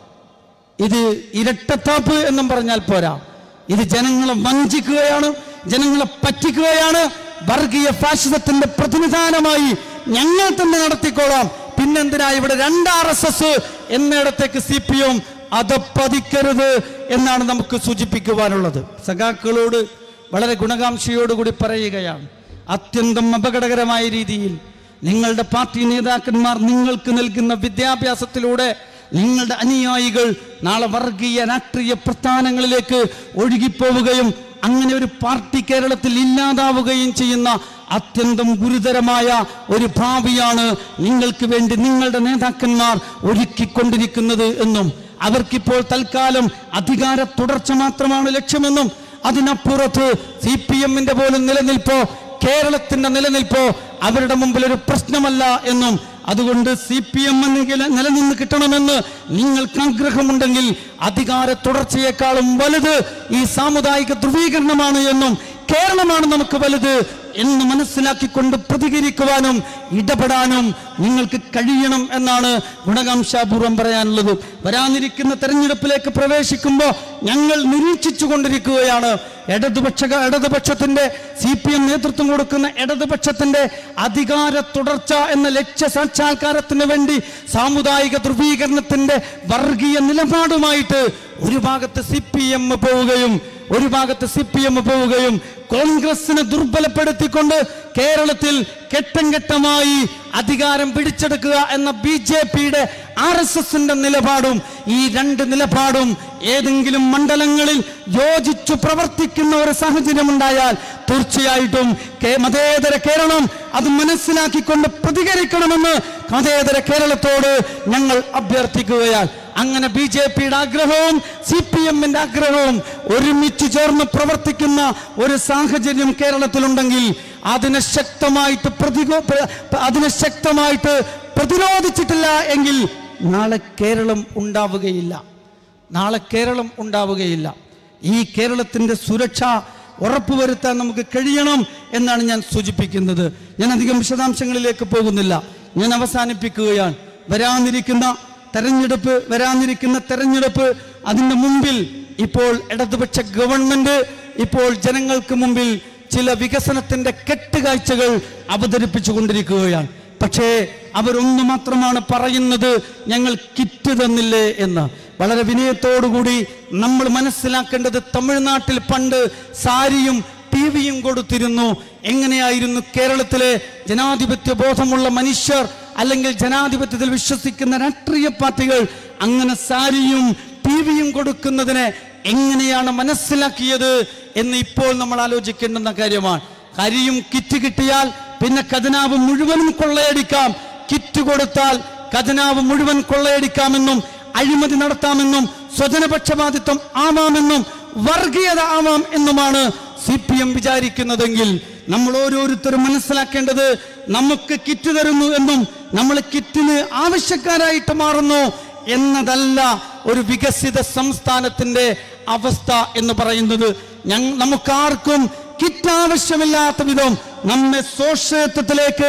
Speaker 2: ഇത് ഇരട്ടത്താപ്പ് എന്നും പറഞ്ഞാൽ പോരാ ഇത് ജനങ്ങളെ വഞ്ചിക്കുകയാണ് ജനങ്ങളെ പറ്റിക്കുകയാണ് വർഗീയ ഫാഷിസത്തിന്റെ പ്രതിനിധാനമായി ഞങ്ങൾ തന്നെ നടത്തിക്കോളാം പിന്നെന്തിനാ ഇവിടെ രണ്ട് ആർ എസ് എസ് എന്നിടത്തേക്ക് സി പി എം അതപ്പതിക്കരുത് എന്നാണ് നമുക്ക് സൂചിപ്പിക്കുവാനുള്ളത് സഖാക്കളോട് വളരെ ഗുണകാംക്ഷയോടുകൂടി പറയുകയാണ് അത്യന്തം അപകടകരമായ രീതിയിൽ നിങ്ങളുടെ പാർട്ടി നേതാക്കന്മാർ നിങ്ങൾക്ക് നൽകുന്ന വിദ്യാഭ്യാസത്തിലൂടെ നിങ്ങളുടെ അനുയായികൾ നാളെ വർഗീയ രാഷ്ട്രീയ പ്രസ്ഥാനങ്ങളിലേക്ക് ഒഴുകിപ്പോവുകയും അങ്ങനെ ഒരു പാർട്ടി കേരളത്തിൽ ഇല്ലാതാവുകയും ചെയ്യുന്ന അത്യന്തം ഗുരുതരമായ ഒരു ഭാവിയാണ് നിങ്ങൾക്ക് വേണ്ടി നിങ്ങളുടെ നേതാക്കന്മാർ ഒരുക്കിക്കൊണ്ടിരിക്കുന്നത് എന്നും അവർക്കിപ്പോൾ തൽക്കാലം അധികാര തുടർച്ച മാത്രമാണ് ലക്ഷ്യമെന്നും അതിനപ്പുറത്ത് സി പി എമ്മിന്റെ പോലും നിലനിൽപ്പോ കേരളത്തിന്റെ നിലനിൽപ്പോ അവരുടെ മുമ്പിൽ ഒരു പ്രശ്നമല്ല എന്നും അതുകൊണ്ട് സി പി എം നിലനിന്ന് കിട്ടണമെന്ന് നിങ്ങൾക്ക് ആഗ്രഹമുണ്ടെങ്കിൽ അധികാര തുടർച്ചയെക്കാളും വലുത് ഈ സാമുദായിക ധ്രുവീകരണമാണ് എന്നും കേരളമാണ് നമുക്ക് വലുത് എന്ന് മനസ്സിലാക്കിക്കൊണ്ട് പ്രതികരിക്കുവാനും ഇടപെടാനും നിങ്ങൾക്ക് കഴിയണം എന്നാണ് ഗുണകാംക്ഷാപൂർവം പറയാനുള്ളത് വരാനിരിക്കുന്ന തെരഞ്ഞെടുപ്പിലേക്ക് പ്രവേശിക്കുമ്പോൾ ഞങ്ങൾ നിരീക്ഷിച്ചു കൊണ്ടിരിക്കുകയാണ് ഇടതുപക്ഷ ഇടതുപക്ഷത്തിന്റെ സി പി എം നേതൃത്വം കൊടുക്കുന്ന ഇടതുപക്ഷത്തിന്റെ അധികാര തുടർച്ച എന്ന ലക്ഷ്യ സാക്ഷാത്കാരത്തിന് വേണ്ടി സാമുദായിക ധ്രുവീകരണത്തിന്റെ വർഗീയ നിലപാടുമായിട്ട് ഒരു ഭാഗത്ത് സി പി എം പോവുകയും ഒരു ഭാഗത്ത് സി പി എം പോവുകയും കോൺഗ്രസിനെ ദുർബലപ്പെടുത്തിക്കൊണ്ട് കേരളത്തിൽ ഘട്ടം ഘട്ടമായി അധികാരം പിടിച്ചെടുക്കുക എന്ന ബി ജെ പിയുടെ ആർ എസ് എസിന്റെ നിലപാടും ഈ രണ്ട് നിലപാടും ഏതെങ്കിലും മണ്ഡലങ്ങളിൽ യോജിച്ചു പ്രവർത്തിക്കുന്ന ഒരു സാഹചര്യം ഉണ്ടായാൽ തീർച്ചയായിട്ടും കേ- മതേതര കേരളം അത് മനസ്സിലാക്കിക്കൊണ്ട് പ്രതികരിക്കണമെന്ന് മതേതര കേരളത്തോട് ഞങ്ങൾ അഭ്യർത്ഥിക്കുകയാണ് അങ്ങനെ ബി ജെ പിയുടെ ആഗ്രഹവും സി പി എമ്മിന്റെ ആഗ്രഹവും ഒരുമിച്ച് ചേർന്ന് പ്രവർത്തിക്കുന്ന ഒരു സാഹചര്യം കേരളത്തിലുണ്ടെങ്കിൽ അതിനെ ശക്തമായിട്ട് പ്രതികോ പ്ര- അതിനെ ശക്തമായിട്ട് പ്രതിരോധിച്ചിട്ടില്ല എങ്കിൽ നാളെ കേരളം ഉണ്ടാവുകയില്ല നാളെ കേരളം ഉണ്ടാവുകയില്ല ഈ കേരളത്തിന്റെ സുരക്ഷ ഉറപ്പുവരുത്താൻ നമുക്ക് കഴിയണം എന്നാണ് ഞാൻ സൂചിപ്പിക്കുന്നത് ഞാൻ അധികം വിശദാംശങ്ങളിലേക്ക് പോകുന്നില്ല ഞാൻ അവസാനിപ്പിക്കുകയാണ് വരാനിരിക്കുന്ന തെരഞ്ഞെടുപ്പ് വരാനിരിക്കുന്ന തെരഞ്ഞെടുപ്പ് അതിന്റെ മുമ്പിൽ ഇപ്പോൾ ഇടതുപക്ഷ ഗവൺമെന്റ് ഇപ്പോൾ ജനങ്ങൾക്ക് മുമ്പിൽ ചില വികസനത്തിന്റെ കെട്ടുകാഴ്ചകൾ അവതരിപ്പിച്ചു കൊണ്ടിരിക്കുകയാണ് പക്ഷേ അവരൊന്നു മാത്രമാണ് പറയുന്നത് ഞങ്ങൾ കിറ്റ് തന്നില്ലേ എന്ന് വളരെ വിനയത്തോടുകൂടി നമ്മൾ മനസ്സിലാക്കേണ്ടത് തമിഴ്നാട്ടിൽ പണ്ട് സാരിയും ടീ വിയും കൊടുത്തിരുന്നു എങ്ങനെയായിരുന്നു കേരളത്തിലെ ജനാധിപത്യ ബോധമുള്ള മനുഷ്യർ അല്ലെങ്കിൽ ജനാധിപത്യത്തിൽ വിശ്വസിക്കുന്ന രാഷ്ട്രീയ പാർട്ടികൾ അങ്ങനെ സാരിയും ടി വിയും കൊടുക്കുന്നതിനെ എങ്ങനെയാണ് മനസ്സിലാക്കിയത് എന്ന് ഇപ്പോൾ നമ്മൾ ആലോചിക്കേണ്ടുന്ന കാര്യമാണ് കരിയും കിറ്റ് കിട്ടിയാൽ പിന്നെ ഖജനാവ് മുഴുവനും കൊള്ളയടിക്കാം കിറ്റ് കൊടുത്താൽ ഖജനാവ് മുഴുവൻ കൊള്ളയടിക്കാമെന്നും അഴിമതി നടത്താമെന്നും സ്വജനപക്ഷപാതിത്വം ആവാമെന്നും വർഗീയത ആവാം എന്നുമാണ് സി പി എം വിചാരിക്കുന്നതെങ്കിൽ നമ്മൾ ഓരോരുത്തരും മനസ്സിലാക്കേണ്ടത് നമുക്ക് കിറ്റ് തരുന്നു എന്നും നമ്മൾ കിറ്റിന് ആവശ്യക്കാരായിട്ട് മാറുന്നു എന്നതല്ല ഒരു വികസിത സംസ്ഥാനത്തിന്റെ അവസ്ഥ എന്ന് പറയുന്നത് ഞങ്ങ നമുക്കാർക്കും കിറ്റ് ആവശ്യമില്ലാത്ത വിധം നമ്മെ സ്വാശ്രയത്വത്തിലേക്ക്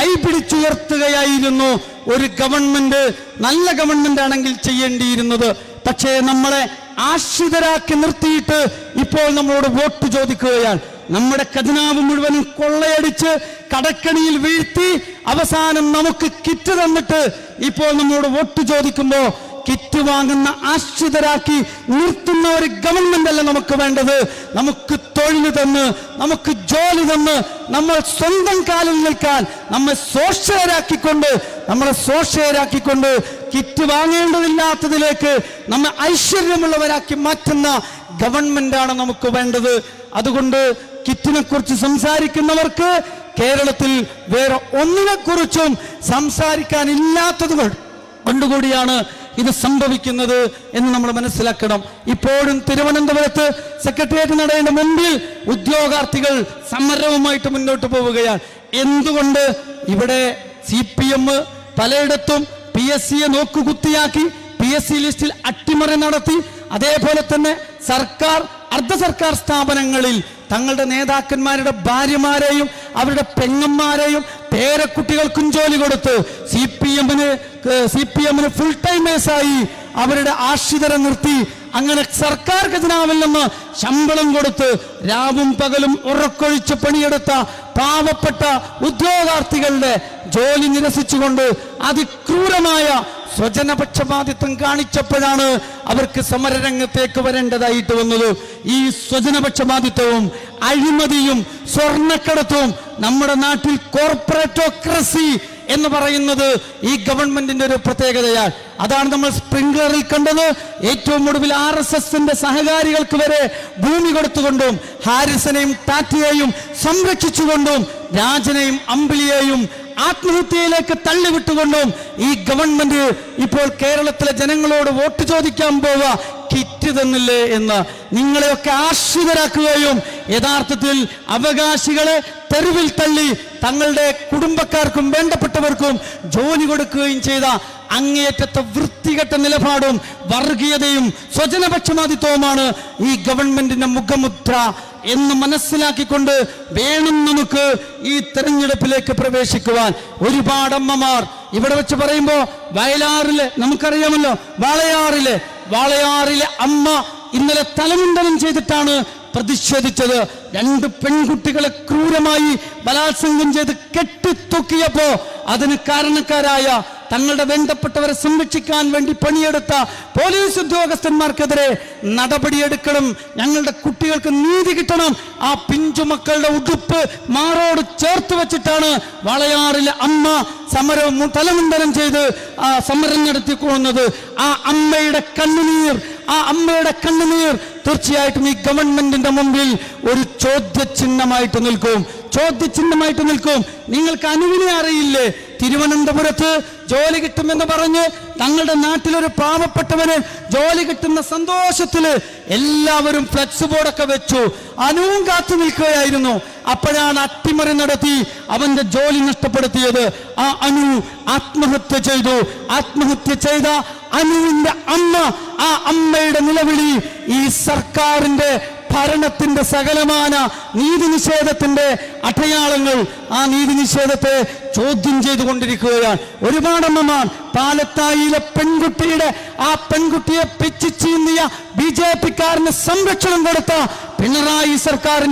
Speaker 2: കൈപിടിച്ചുയർത്തുകയായിരുന്നു ഒരു ഗവൺമെന്റ് നല്ല ഗവൺമെന്റ് ആണെങ്കിൽ ചെയ്യേണ്ടിയിരുന്നത് പക്ഷേ നമ്മളെ ആശ്രിതരാക്കി നിർത്തിയിട്ട് ഇപ്പോൾ നമ്മളോട് വോട്ട് ചോദിക്കുകയാണ് നമ്മുടെ ഖജനാവ് മുഴുവനും കൊള്ളയടിച്ച് കടക്കണിയിൽ വീഴ്ത്തി അവസാനം നമുക്ക് കിറ്റ് തന്നിട്ട് ഇപ്പോൾ നമ്മളോട് വോട്ട് ചോദിക്കുമ്പോ കിറ്റ് വാങ്ങുന്ന ആശ്രിതരാക്കി നിർത്തുന്ന ഒരു ഗവൺമെന്റ് അല്ല നമുക്ക് വേണ്ടത് നമുക്ക് തൊഴിൽ തന്ന് നമുക്ക് ജോലി തന്ന് നമ്മൾ സ്വന്തം കാലിൽ നിൽക്കാൻ നമ്മെ സോഷ്യരാക്കിക്കൊണ്ട് നമ്മളെ സോഷ്യരാക്കിക്കൊണ്ട് കിറ്റ് വാങ്ങേണ്ടതില്ലാത്തതിലേക്ക് നമ്മെ ഐശ്വര്യമുള്ളവരാക്കി മാറ്റുന്ന ഗവൺമെന്റാണ് നമുക്ക് വേണ്ടത് അതുകൊണ്ട് കിറ്റിനെ കുറിച്ച് സംസാരിക്കുന്നവർക്ക് കേരളത്തിൽ വേറെ ഒന്നിനെ കുറിച്ചും സംസാരിക്കാനില്ലാത്തത് കൊണ്ട് കൊണ്ടുകൂടിയാണ് ഇത് സംഭവിക്കുന്നത് എന്ന് നമ്മൾ മനസ്സിലാക്കണം ഇപ്പോഴും തിരുവനന്തപുരത്ത് സെക്രട്ടേറിയറ്റ് നടയേണ്ട മുമ്പിൽ ഉദ്യോഗാർത്ഥികൾ സമരവുമായിട്ട് മുന്നോട്ട് പോവുകയാണ് എന്തുകൊണ്ട് ഇവിടെ സി പി എം പലയിടത്തും പി എസ് സിയെ നോക്കുകുത്തിയാക്കി പി എസ് സി ലിസ്റ്റിൽ അട്ടിമറി നടത്തി അതേപോലെ തന്നെ സർക്കാർ അർദ്ധ സർക്കാർ സ്ഥാപനങ്ങളിൽ തങ്ങളുടെ നേതാക്കന്മാരുടെ ഭാര്യമാരെയും അവരുടെ പെങ്ങന്മാരെയും പേരക്കുട്ടികൾക്കും ജോലി കൊടുത്ത് സി പി എമ്മിന് സി പി എമ്മിന് ഫുൾ ടൈമേഴ്സായി അവരുടെ ആശ്രിതരെ നിർത്തി അങ്ങനെ സർക്കാർ ഖജനാവിൽ നിന്ന് ശമ്പളം കൊടുത്ത് രാവും പകലും ഉറക്കൊഴിച്ച് പണിയെടുത്ത പാവപ്പെട്ട ഉദ്യോഗാർത്ഥികളുടെ ജോലി നിരസിച്ചുകൊണ്ട് അതിക്രൂരമായ സ്വജനപക്ഷപാതിത്വം കാണിച്ചപ്പോഴാണ് അവർക്ക് സമരരംഗത്തേക്ക് വരേണ്ടതായിട്ട് വന്നത് ഈ സ്വജനപക്ഷപാതിത്വവും അഴിമതിയും സ്വർണ്ണക്കടത്തും നമ്മുടെ നാട്ടിൽ കോർപ്പറേറ്റോക്രസി എന്ന് പറയുന്നത് ഈ ഗവൺമെന്റിന്റെ ഒരു പ്രത്യേകതയാണ് അതാണ് നമ്മൾ സ്പ്രിംഗ്ലറിൽ കണ്ടത് ഏറ്റവും ഒടുവിൽ ആർ എസ് എസിന്റെ സഹകാരികൾക്ക് വരെ ഭൂമി കൊടുത്തുകൊണ്ടും ഹാരിസനെയും ടാറ്റയെയും സംരക്ഷിച്ചുകൊണ്ടും രാജനെയും അമ്പിളിയെയും ആത്മഹത്യയിലേക്ക് തള്ളിവിട്ടുകൊണ്ടും ഈ ഗവൺമെന്റ് ഇപ്പോൾ കേരളത്തിലെ ജനങ്ങളോട് വോട്ട് ചോദിക്കാൻ പോവുക കിറ്റ് തന്നില്ലേ എന്ന് നിങ്ങളെയൊക്കെ ആശ്രിതരാക്കുകയും യഥാർത്ഥത്തിൽ അവകാശികളെ തെരുവിൽ തള്ളി തങ്ങളുടെ കുടുംബക്കാർക്കും വേണ്ടപ്പെട്ടവർക്കും ജോലി കൊടുക്കുകയും ചെയ്ത അങ്ങേയറ്റത്തെ വൃത്തികെട്ട നിലപാടും വർഗീയതയും സ്വജനപക്ഷപാതിത്വവുമാണ് ഈ ഗവൺമെന്റിന്റെ മുഖമുദ്ര എന്ന് മനസ്സിലാക്കിക്കൊണ്ട് വേണം നമുക്ക് ഈ തെരഞ്ഞെടുപ്പിലേക്ക് പ്രവേശിക്കുവാൻ ഒരുപാട് അമ്മമാർ ഇവിടെ വെച്ച് പറയുമ്പോ വയലാറിലെ നമുക്കറിയാമല്ലോ വാളയാറിലെ വാളയാറിലെ അമ്മ ഇന്നലെ തലമുണ്ടനം ചെയ്തിട്ടാണ് പ്രതിഷേധിച്ചത് രണ്ട് പെൺകുട്ടികളെ ക്രൂരമായി ബലാത്സംഗം ചെയ്ത് കെട്ടിത്തൂക്കിയപ്പോ അതിന് കാരണക്കാരായ തങ്ങളുടെ വേണ്ടപ്പെട്ടവരെ സംരക്ഷിക്കാൻ വേണ്ടി പണിയെടുത്ത പോലീസ് ഉദ്യോഗസ്ഥന്മാർക്കെതിരെ നടപടിയെടുക്കണം ഞങ്ങളുടെ കുട്ടികൾക്ക് നീതി കിട്ടണം ആ പിഞ്ചു മക്കളുടെ ഉടുപ്പ് മാറോട് ചേർത്ത് വെച്ചിട്ടാണ് വളയാറിലെ അമ്മ സമരം മു- തലമുണ്ടനം ചെയ്ത് ആ സമരം നടത്തിക്കൊള്ളുന്നത് ആ അമ്മയുടെ കണ്ണുനീർ ആ അമ്മയുടെ കണ്ണുനീർ തീർച്ചയായിട്ടും ഈ ഗവൺമെന്റിന്റെ മുമ്പിൽ ഒരു ചോദ്യചിഹ്നമായിട്ട് നിൽക്കും ചോദ്യചിഹ്നമായിട്ട് നിൽക്കും നിങ്ങൾക്ക് അനുവിനെ അറിയില്ലേ തിരുവനന്തപുരത്ത് ജോലി കിട്ടുമെന്ന് പറഞ്ഞ് തങ്ങളുടെ നാട്ടിലൊരു പാവപ്പെട്ടവന് ജോലി കിട്ടുന്ന സന്തോഷത്തില് എല്ലാവരും ഫ്ലെക്സ് ബോർഡൊക്കെ വെച്ചു അനുവും കാത്തു നിൽക്കുകയായിരുന്നു അപ്പോഴാണ് അട്ടിമറി നടത്തി അവന്റെ ജോലി നഷ്ടപ്പെടുത്തിയത് ആ അനു ആത്മഹത്യ ചെയ്തു ആത്മഹത്യ ചെയ്ത അനുവിന്റെ അമ്മ ആ അമ്മയുടെ നിലവിളി ഈ സർക്കാരിന്റെ ഭരണത്തിന്റെ സകലമാന നീതി നിഷേധത്തിന്റെ അടയാളങ്ങൾ ആ നീതി നിഷേധത്തെ ചോദ്യം ചെയ്തുകൊണ്ടിരിക്കുകയാണ് ഒരുപാട് അമ്മമാർ പാലത്തായിലെ പെൺകുട്ടിയുടെ ആ പെൺകുട്ടിയെ പിച്ചു ചീന്തിയ ബി ജെ പിക്കാരന് സംരക്ഷണം കൊടുത്ത പിണറായി സർക്കാരിന്റെ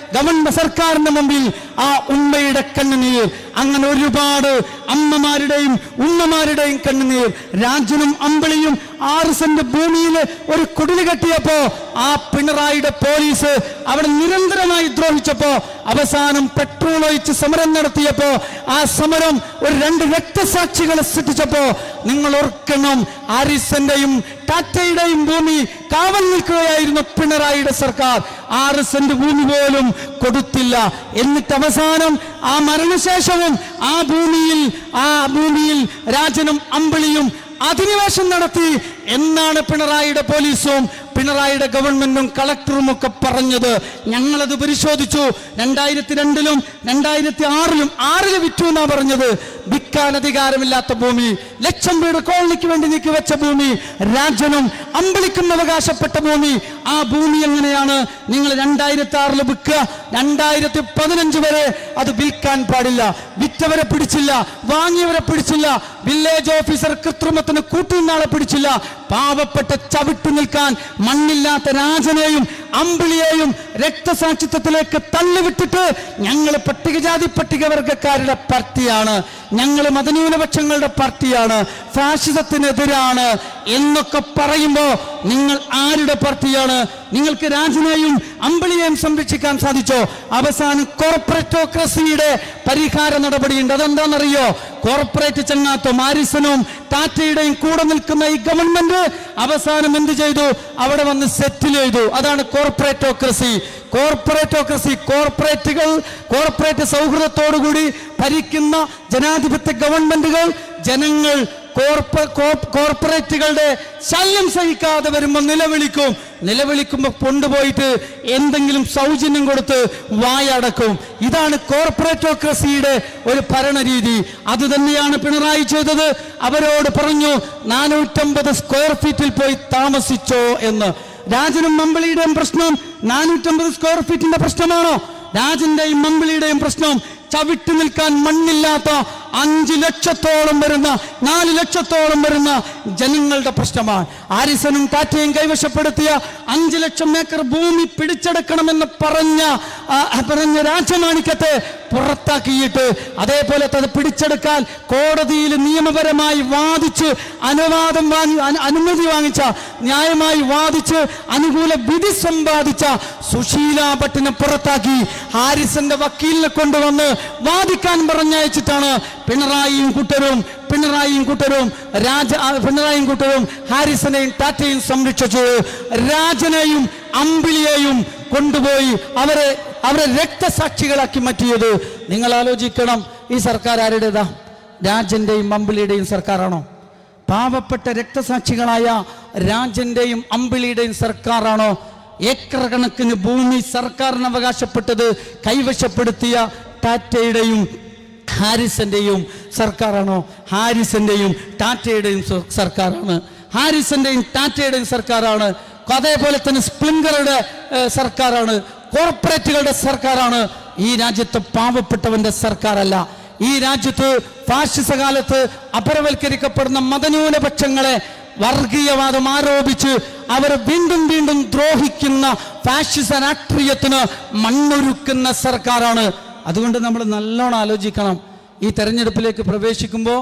Speaker 2: ഗവൺമെന്റ് സർക്കാരിന്റെ മുമ്പിൽ ആ ഉമ്മയുടെ കണ്ണുനീർ അങ്ങനെ ഒരുപാട് അമ്മമാരുടെയും ഉമ്മമാരുടെയും കണ്ണുനീർ രാജനും അമ്പിളിയും ആറ് സെന്റ് ഭൂമിയിൽ ഒരു കുടില് കെട്ടിയപ്പോ ആ പിണറായിയുടെ പോലീസ് അവിടെ നിരന്തരമായി ദ്രോഹിച്ചപ്പോ അവസാനം പെട്രോൾ ഒഴിച്ച് സമരം നടത്തിയപ്പോ ആ സമരം ഒരു രണ്ട് രക്തസാക്ഷികളെ സൃഷ്ടിച്ചപ്പോ നിങ്ങൾ ഓർക്കണം ആരിസന്റെയും ടാറ്റയുടെയും ഭൂമി കാവൽ നിൽക്കുകയായിരുന്നു പിണറായിയുടെ സർക്കാർ ആറ് സെന്റ് ഭൂമി പോലും കൊടുത്തില്ല എന്നിട്ട് അവസാനം ആ മരണശേഷവും ആ ഭൂമിയിൽ ആ ഭൂമിയിൽ രാജനും അമ്പിളിയും അധിനിവേശം നടത്തി എന്നാണ് പിണറായിയുടെ പോലീസും പിണറായിയുടെ ഗവൺമെന്റും കളക്ടറും ഒക്കെ പറഞ്ഞത് ഞങ്ങളത് പരിശോധിച്ചു രണ്ടായിരത്തി രണ്ടിലും രണ്ടായിരത്തി ആറിലും ആറില് വിറ്റു എന്നാ പറഞ്ഞത് വിൽക്കാൻ അധികാരമില്ലാത്ത ഭൂമി ലക്ഷം വീട് കോളനിക്ക് വേണ്ടി നീക്കി വെച്ച ഭൂമി രാജനും അമ്പളിക്കും അവകാശപ്പെട്ട ഭൂമി ആ ഭൂമി എങ്ങനെയാണ് നിങ്ങൾ രണ്ടായിരത്തി ആറില് വിൽക്കുക രണ്ടായിരത്തി പതിനഞ്ച് വരെ അത് വിൽക്കാൻ പാടില്ല വിറ്റവരെ പിടിച്ചില്ല വാങ്ങിയവരെ പിടിച്ചില്ല വില്ലേജ് ഓഫീസർ കൃത്രിമത്തിന് കൂട്ടുന്നാളെ പിടിച്ചില്ല പാവപ്പെട്ട ചവിട്ടു നിൽക്കാൻ മണ്ണില്ലാത്ത രാജനെയും അമ്പിളിയെയും രക്തസാക്ഷിത്വത്തിലേക്ക് തള്ളിവിട്ടിട്ട് ഞങ്ങൾ പട്ടികജാതി പട്ടികവർഗക്കാരുടെ പാർട്ടിയാണ് ഞങ്ങൾ മതന്യൂനപക്ഷങ്ങളുടെ പാർട്ടിയാണ് ഫാഷിസത്തിനെതിരാണ് എന്നൊക്കെ പറയുമ്പോ നിങ്ങൾ ആരുടെ പാർട്ടിയാണ് നിങ്ങൾക്ക് രാജനെയും അമ്പിളിയെയും സംരക്ഷിക്കാൻ സാധിച്ചോ അവസാനം കോർപ്പറേറ്റോക്രസിയുടെ പരിഹാര നടപടിയുണ്ട് അതെന്താണെന്നറിയോ കോർപ്പറേറ്റ് ചെങ്ങാത്തോ മാരിസനും ടാറ്റയുടെയും കൂടെ നിൽക്കുന്ന ഈ ഗവൺമെന്റ് അവസാനം എന്ത് ചെയ്തു അവിടെ വന്ന് സെറ്റിൽ ചെയ്തു അതാണ് കോർപ്പറേറ്റോക്രസി കോർപ്പറേറ്റോക്രസി കോർപ്പറേറ്റുകൾ കോർപ്പറേറ്റ് സൗഹൃദത്തോടുകൂടി ഭരിക്കുന്ന ജനാധിപത്യ ഗവൺമെന്റുകൾ ജനങ്ങൾ കോർപ്പ കോ- കോർപ്പറേറ്റുകളുടെ ശല്യം സഹിക്കാതെ വരുമ്പോൾ നിലവിളിക്കും നിലവിളിക്കുമ്പോൾ കൊണ്ടുപോയിട്ട് എന്തെങ്കിലും സൗജന്യം കൊടുത്ത് വായടക്കും ഇതാണ് കോർപ്പറേറ്റോക്രസിയുടെ ഒരു ഭരണരീതി അത് തന്നെയാണ് പിണറായി ചെയ്തത് അവരോട് പറഞ്ഞു നാനൂറ്റമ്പത് സ്ക്വയർ ഫീറ്റിൽ പോയി താമസിച്ചോ എന്ന് രാജനും മമ്പിളിയുടെയും പ്രശ്നം നാനൂറ്റമ്പത് സ്ക്വയർ ഫീറ്റിന്റെ പ്രശ്നമാണോ രാജന്റെയും മമ്പിളിയുടെയും പ്രശ്നം ചവിട്ടി നിൽക്കാൻ മണ്ണില്ലാത്ത അഞ്ച് ലക്ഷത്തോളം വരുന്ന നാല് ലക്ഷത്തോളം വരുന്ന ജനങ്ങളുടെ പ്രശ്നമാണ് ആരിസനും ടാറ്റയും കൈവശപ്പെടുത്തിയ അഞ്ച് ലക്ഷം ഏക്കർ ഭൂമി പിടിച്ചെടുക്കണമെന്ന് പറഞ്ഞ ആ, പറഞ്ഞ രാജമാണിക്യത്തെ പുറത്താക്കിയിട്ട് അതേപോലെ അത് പിടിച്ചെടുക്കാൻ കോടതിയിൽ നിയമപരമായി വാദിച്ച് അനുവാദം വാങ്ങി അനു- അനുമതി വാങ്ങിച്ച ന്യായമായി വാദിച്ച് അനുകൂല വിധി സമ്പാദിച്ച സുശീല ഭട്ടിനെ പുറത്താക്കി ഹാരിസന്റെ വക്കീലിനെ കൊണ്ടുവന്ന് വാദിക്കാൻ പറഞ്ഞയച്ചിട്ടാണ് പിണറായിയും കൂട്ടരും പിണറായിയും കൂട്ടരും രാജ ആ, പിണറായിയും കൂട്ടരും ഹാരിസനെയും ടാറ്റയും സംരക്ഷിച്ചു രാജനെയും അമ്പിളിയെയും കൊണ്ടുപോയി അവരെ അവരെ രക്തസാക്ഷികളാക്കി മാറ്റിയത് നിങ്ങൾ ആലോചിക്കണം ഈ സർക്കാർ ആരുടേതാ രാജന്റെയും അമ്പിളിയുടെയും സർക്കാരാണോ പാവപ്പെട്ട രക്തസാക്ഷികളായ രാജന്റെയും അമ്പിളിയുടെയും സർക്കാരാണോ ഏക്കർ കണക്കിന് ഭൂമി സർക്കാരിന് അവകാശപ്പെട്ടത് കൈവശപ്പെടുത്തിയ ടാറ്റയുടെയും ഹാരിസന്റെയും സർക്കാരാണോ ഹാരിസന്റെയും ടാറ്റയുടെയും സ- സർക്കാരാണ് ഹാരിസന്റെയും ടാറ്റയുടെയും സർക്കാരാണ് അതേപോലെ തന്നെ സ്പ്ലിങ്കറുടെ ഏഹ്, സർക്കാരാണ് കോർപ്പറേറ്റുകളുടെ സർക്കാരാണ് ഈ രാജ്യത്ത് പാവപ്പെട്ടവന്റെ സർക്കാരല്ല ഈ രാജ്യത്ത് ഫാഷിസ കാലത്ത് അപരവൽക്കരിക്കപ്പെടുന്ന മതന്യൂനപക്ഷങ്ങളെ വർഗീയവാദം ആരോപിച്ച് അവർ വീണ്ടും വീണ്ടും ദ്രോഹിക്കുന്ന ഫാഷിസ രാഷ്ട്രീയത്തിന് മണ്ണൊരുക്കുന്ന സർക്കാരാണ് അതുകൊണ്ട് നമ്മൾ നല്ലോണം ആലോചിക്കണം ഈ തെരഞ്ഞെടുപ്പിലേക്ക് പ്രവേശിക്കുമ്പോൾ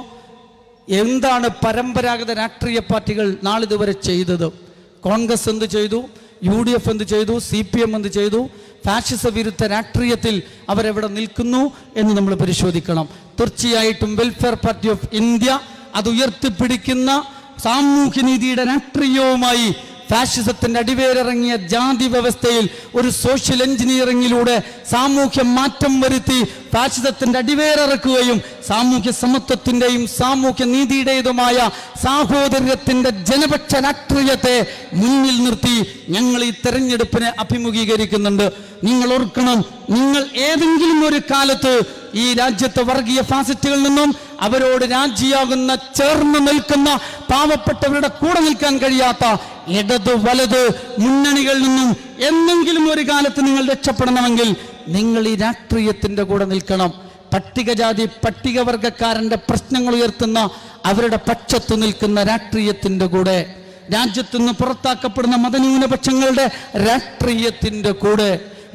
Speaker 2: എന്താണ് പരമ്പരാഗത രാഷ്ട്രീയ പാർട്ടികൾ നാളിതുവരെ ചെയ്തത് കോൺഗ്രസ് എന്ത് ചെയ്തു യു ഡി എഫ് എന്ത് ചെയ്തു സി പി എം എന്ത് ചെയ്തു ഫാഷിസ വിരുദ്ധ രാഷ്ട്രീയത്തിൽ അവരെവിടെ നിൽക്കുന്നു എന്ന് നമ്മൾ പരിശോധിക്കണം തീർച്ചയായിട്ടും വെൽഫെയർ പാർട്ടി ഓഫ് ഇന്ത്യ അത് ഉയർത്തിപ്പിടിക്കുന്ന സാമൂഹ്യനീതിയുടെ രാഷ്ട്രീയവുമായി ഫാഷിസത്തിന്റെ അടിവേരിറങ്ങിയ ജാതി വ്യവസ്ഥയിൽ ഒരു സോഷ്യൽ എഞ്ചിനീയറിംഗിലൂടെ സാമൂഹ്യ മാറ്റം വരുത്തി ഫാഷിസത്തിന്റെ അടിവേരിറക്കുകയും സാമൂഹ്യ സമത്വത്തിന്റെയും സാമൂഹ്യ നീതിയുടേതുമായ സാഹോദര്യത്തിന്റെ ജനപക്ഷ രാഷ്ട്രീയത്തെ മുന്നിൽ നിർത്തി ഞങ്ങൾ ഈ തെരഞ്ഞെടുപ്പിനെ അഭിമുഖീകരിക്കുന്നുണ്ട് നിങ്ങൾ ഓർക്കണം നിങ്ങൾ ഏതെങ്കിലും ഒരു കാലത്ത് ഈ രാജ്യത്തെ വർഗീയ ഫാസിറ്റുകളിൽ നിന്നും അവരോട് രാജിയാകുന്ന ചേർന്ന് നിൽക്കുന്ന പാവപ്പെട്ടവരുടെ കൂടെ നിൽക്കാൻ കഴിയാത്ത ഇടത് വലത് മുന്നണികളിൽ നിന്നും എന്നെങ്കിലും ഒരു കാലത്ത് നിങ്ങൾ രക്ഷപ്പെടണമെങ്കിൽ നിങ്ങൾ ഈ രാഷ്ട്രീയത്തിന്റെ കൂടെ നിൽക്കണം പട്ടികജാതി പട്ടികവർഗക്കാരന്റെ പ്രശ്നങ്ങൾ ഉയർത്തുന്ന അവരുടെ പക്ഷത്ത് നിൽക്കുന്ന രാഷ്ട്രീയത്തിന്റെ കൂടെ രാജ്യത്തു നിന്ന് പുറത്താക്കപ്പെടുന്ന മതന്യൂനപക്ഷങ്ങളുടെ രാഷ്ട്രീയത്തിന്റെ കൂടെ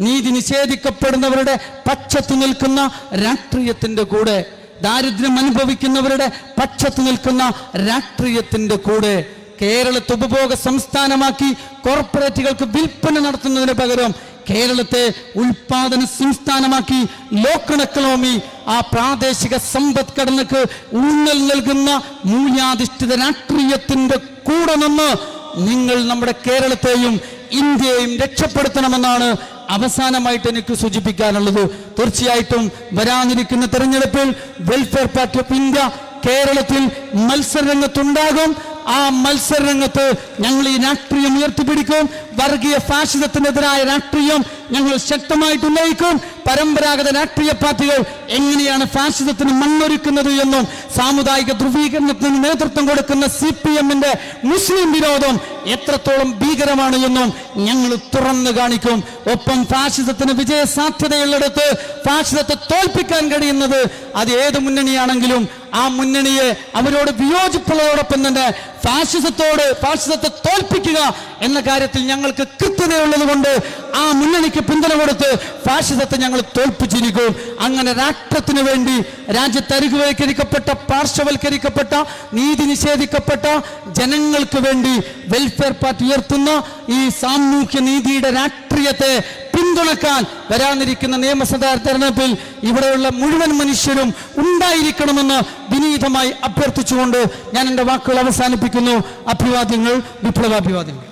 Speaker 2: നീതി നിഷേധിക്കപ്പെടുന്നവരുടെ പക്ഷത്തു നിൽക്കുന്ന രാഷ്ട്രീയത്തിന്റെ കൂടെ ദാരിദ്ര്യം അനുഭവിക്കുന്നവരുടെ പക്ഷത്തു നിൽക്കുന്ന രാഷ്ട്രീയത്തിന്റെ കൂടെ കേരളത്തെ ഉപഭോഗ സംസ്ഥാനമാക്കി കോർപ്പറേറ്റുകൾക്ക് വിൽപ്പന നടത്തുന്നതിന് പകരം കേരളത്തെ ഉൽപാദന സംസ്ഥാനമാക്കി ലോക്കൽ എക്കണോമി ആ പ്രാദേശിക സമ്പദ്ഘടനക്ക് ഊന്നൽ നൽകുന്ന മൂല്യാധിഷ്ഠിത രാഷ്ട്രീയത്തിന്റെ കൂടെ നിന്ന് നിങ്ങൾ നമ്മുടെ കേരളത്തെയും ഇന്ത്യയെയും രക്ഷപ്പെടുത്തണമെന്നാണ് അവസാനമായിട്ട് എനിക്ക് സൂചിപ്പിക്കാനുള്ളത് തീർച്ചയായിട്ടും വരാനിരിക്കുന്ന തെരഞ്ഞെടുപ്പിൽ വെൽഫെയർ പാർട്ടി ഓഫ് ഇന്ത്യ കേരളത്തിൽ മത്സരരംഗത്തുണ്ടാകും ആ മത്സരരംഗത്ത് ഞങ്ങൾ ഈ രാഷ്ട്രീയം ഉയർത്തിപ്പിടിക്കും വർഗീയ ഫാഷിസത്തിനെതിരായ രാഷ്ട്രീയം ഞങ്ങൾ ശക്തമായിട്ട് ഉന്നയിക്കും പരമ്പരാഗത രാഷ്ട്രീയ പാർട്ടികൾ എങ്ങനെയാണ് ഫാഷിസത്തിന് മണ്ണൊരുക്കുന്നത് എന്നും സാമുദായിക ധ്രുവീകരണത്തിന് നേതൃത്വം കൊടുക്കുന്ന സി പി എമ്മിന്റെ മുസ്ലിം വിരോധം എത്രത്തോളം ഭീകരമാണ് എന്നും ഞങ്ങൾ തുറന്നു കാണിക്കും ഒപ്പം ഫാഷിസത്തിന് വിജയ സാധ്യതയുള്ളിടത്ത് ഫാഷിസത്തെ തോൽപ്പിക്കാൻ കഴിയുന്നത് അത് ഏത് മുന്നണിയാണെങ്കിലും ആ മുന്നണിയെ അവരോട് വിയോജിപ്പുള്ളതോടൊപ്പം തന്നെ ഫാഷിസത്തോട് ഫാഷിസത്തെ തോൽപ്പിക്കുക എന്ന കാര്യത്തിൽ ഞങ്ങൾക്ക് കൃത്യതയുള്ളത് കൊണ്ട് ആ മുന്നണിക്ക് പിന്തുണ കൊടുത്ത് ഫാഷിസത്തെ ഞങ്ങൾ തോൽപ്പിച്ചിരിക്കും അങ്ങനെ രാഷ്ട്രത്തിന് വേണ്ടി രാജ്യത്ത് അരികുവൽക്കരിക്കപ്പെട്ട പാർശ്വവൽക്കരിക്കപ്പെട്ട നീതി നിഷേധിക്കപ്പെട്ട ജനങ്ങൾക്ക് വേണ്ടി വെൽഫെയർ പാർട്ടി ഉയർത്തുന്ന ഈ സാമൂഹ്യ നീതിയുടെ രാഷ്ട്രീയത്തെ പിന്തുണക്കാൻ വരാനിരിക്കുന്ന നിയമസഭാ തെരഞ്ഞെടുപ്പിൽ ഇവിടെയുള്ള മുഴുവൻ മനുഷ്യരും ഉണ്ടായിരിക്കണമെന്ന് വിനീതമായി അഭ്യർത്ഥിച്ചുകൊണ്ട് ഞാൻ എൻ്റെ വാക്കുകൾ അവസാനിപ്പിക്കുന്നു അഭിവാദ്യങ്ങൾ വിപ്ലവാഭിവാദ്യങ്ങൾ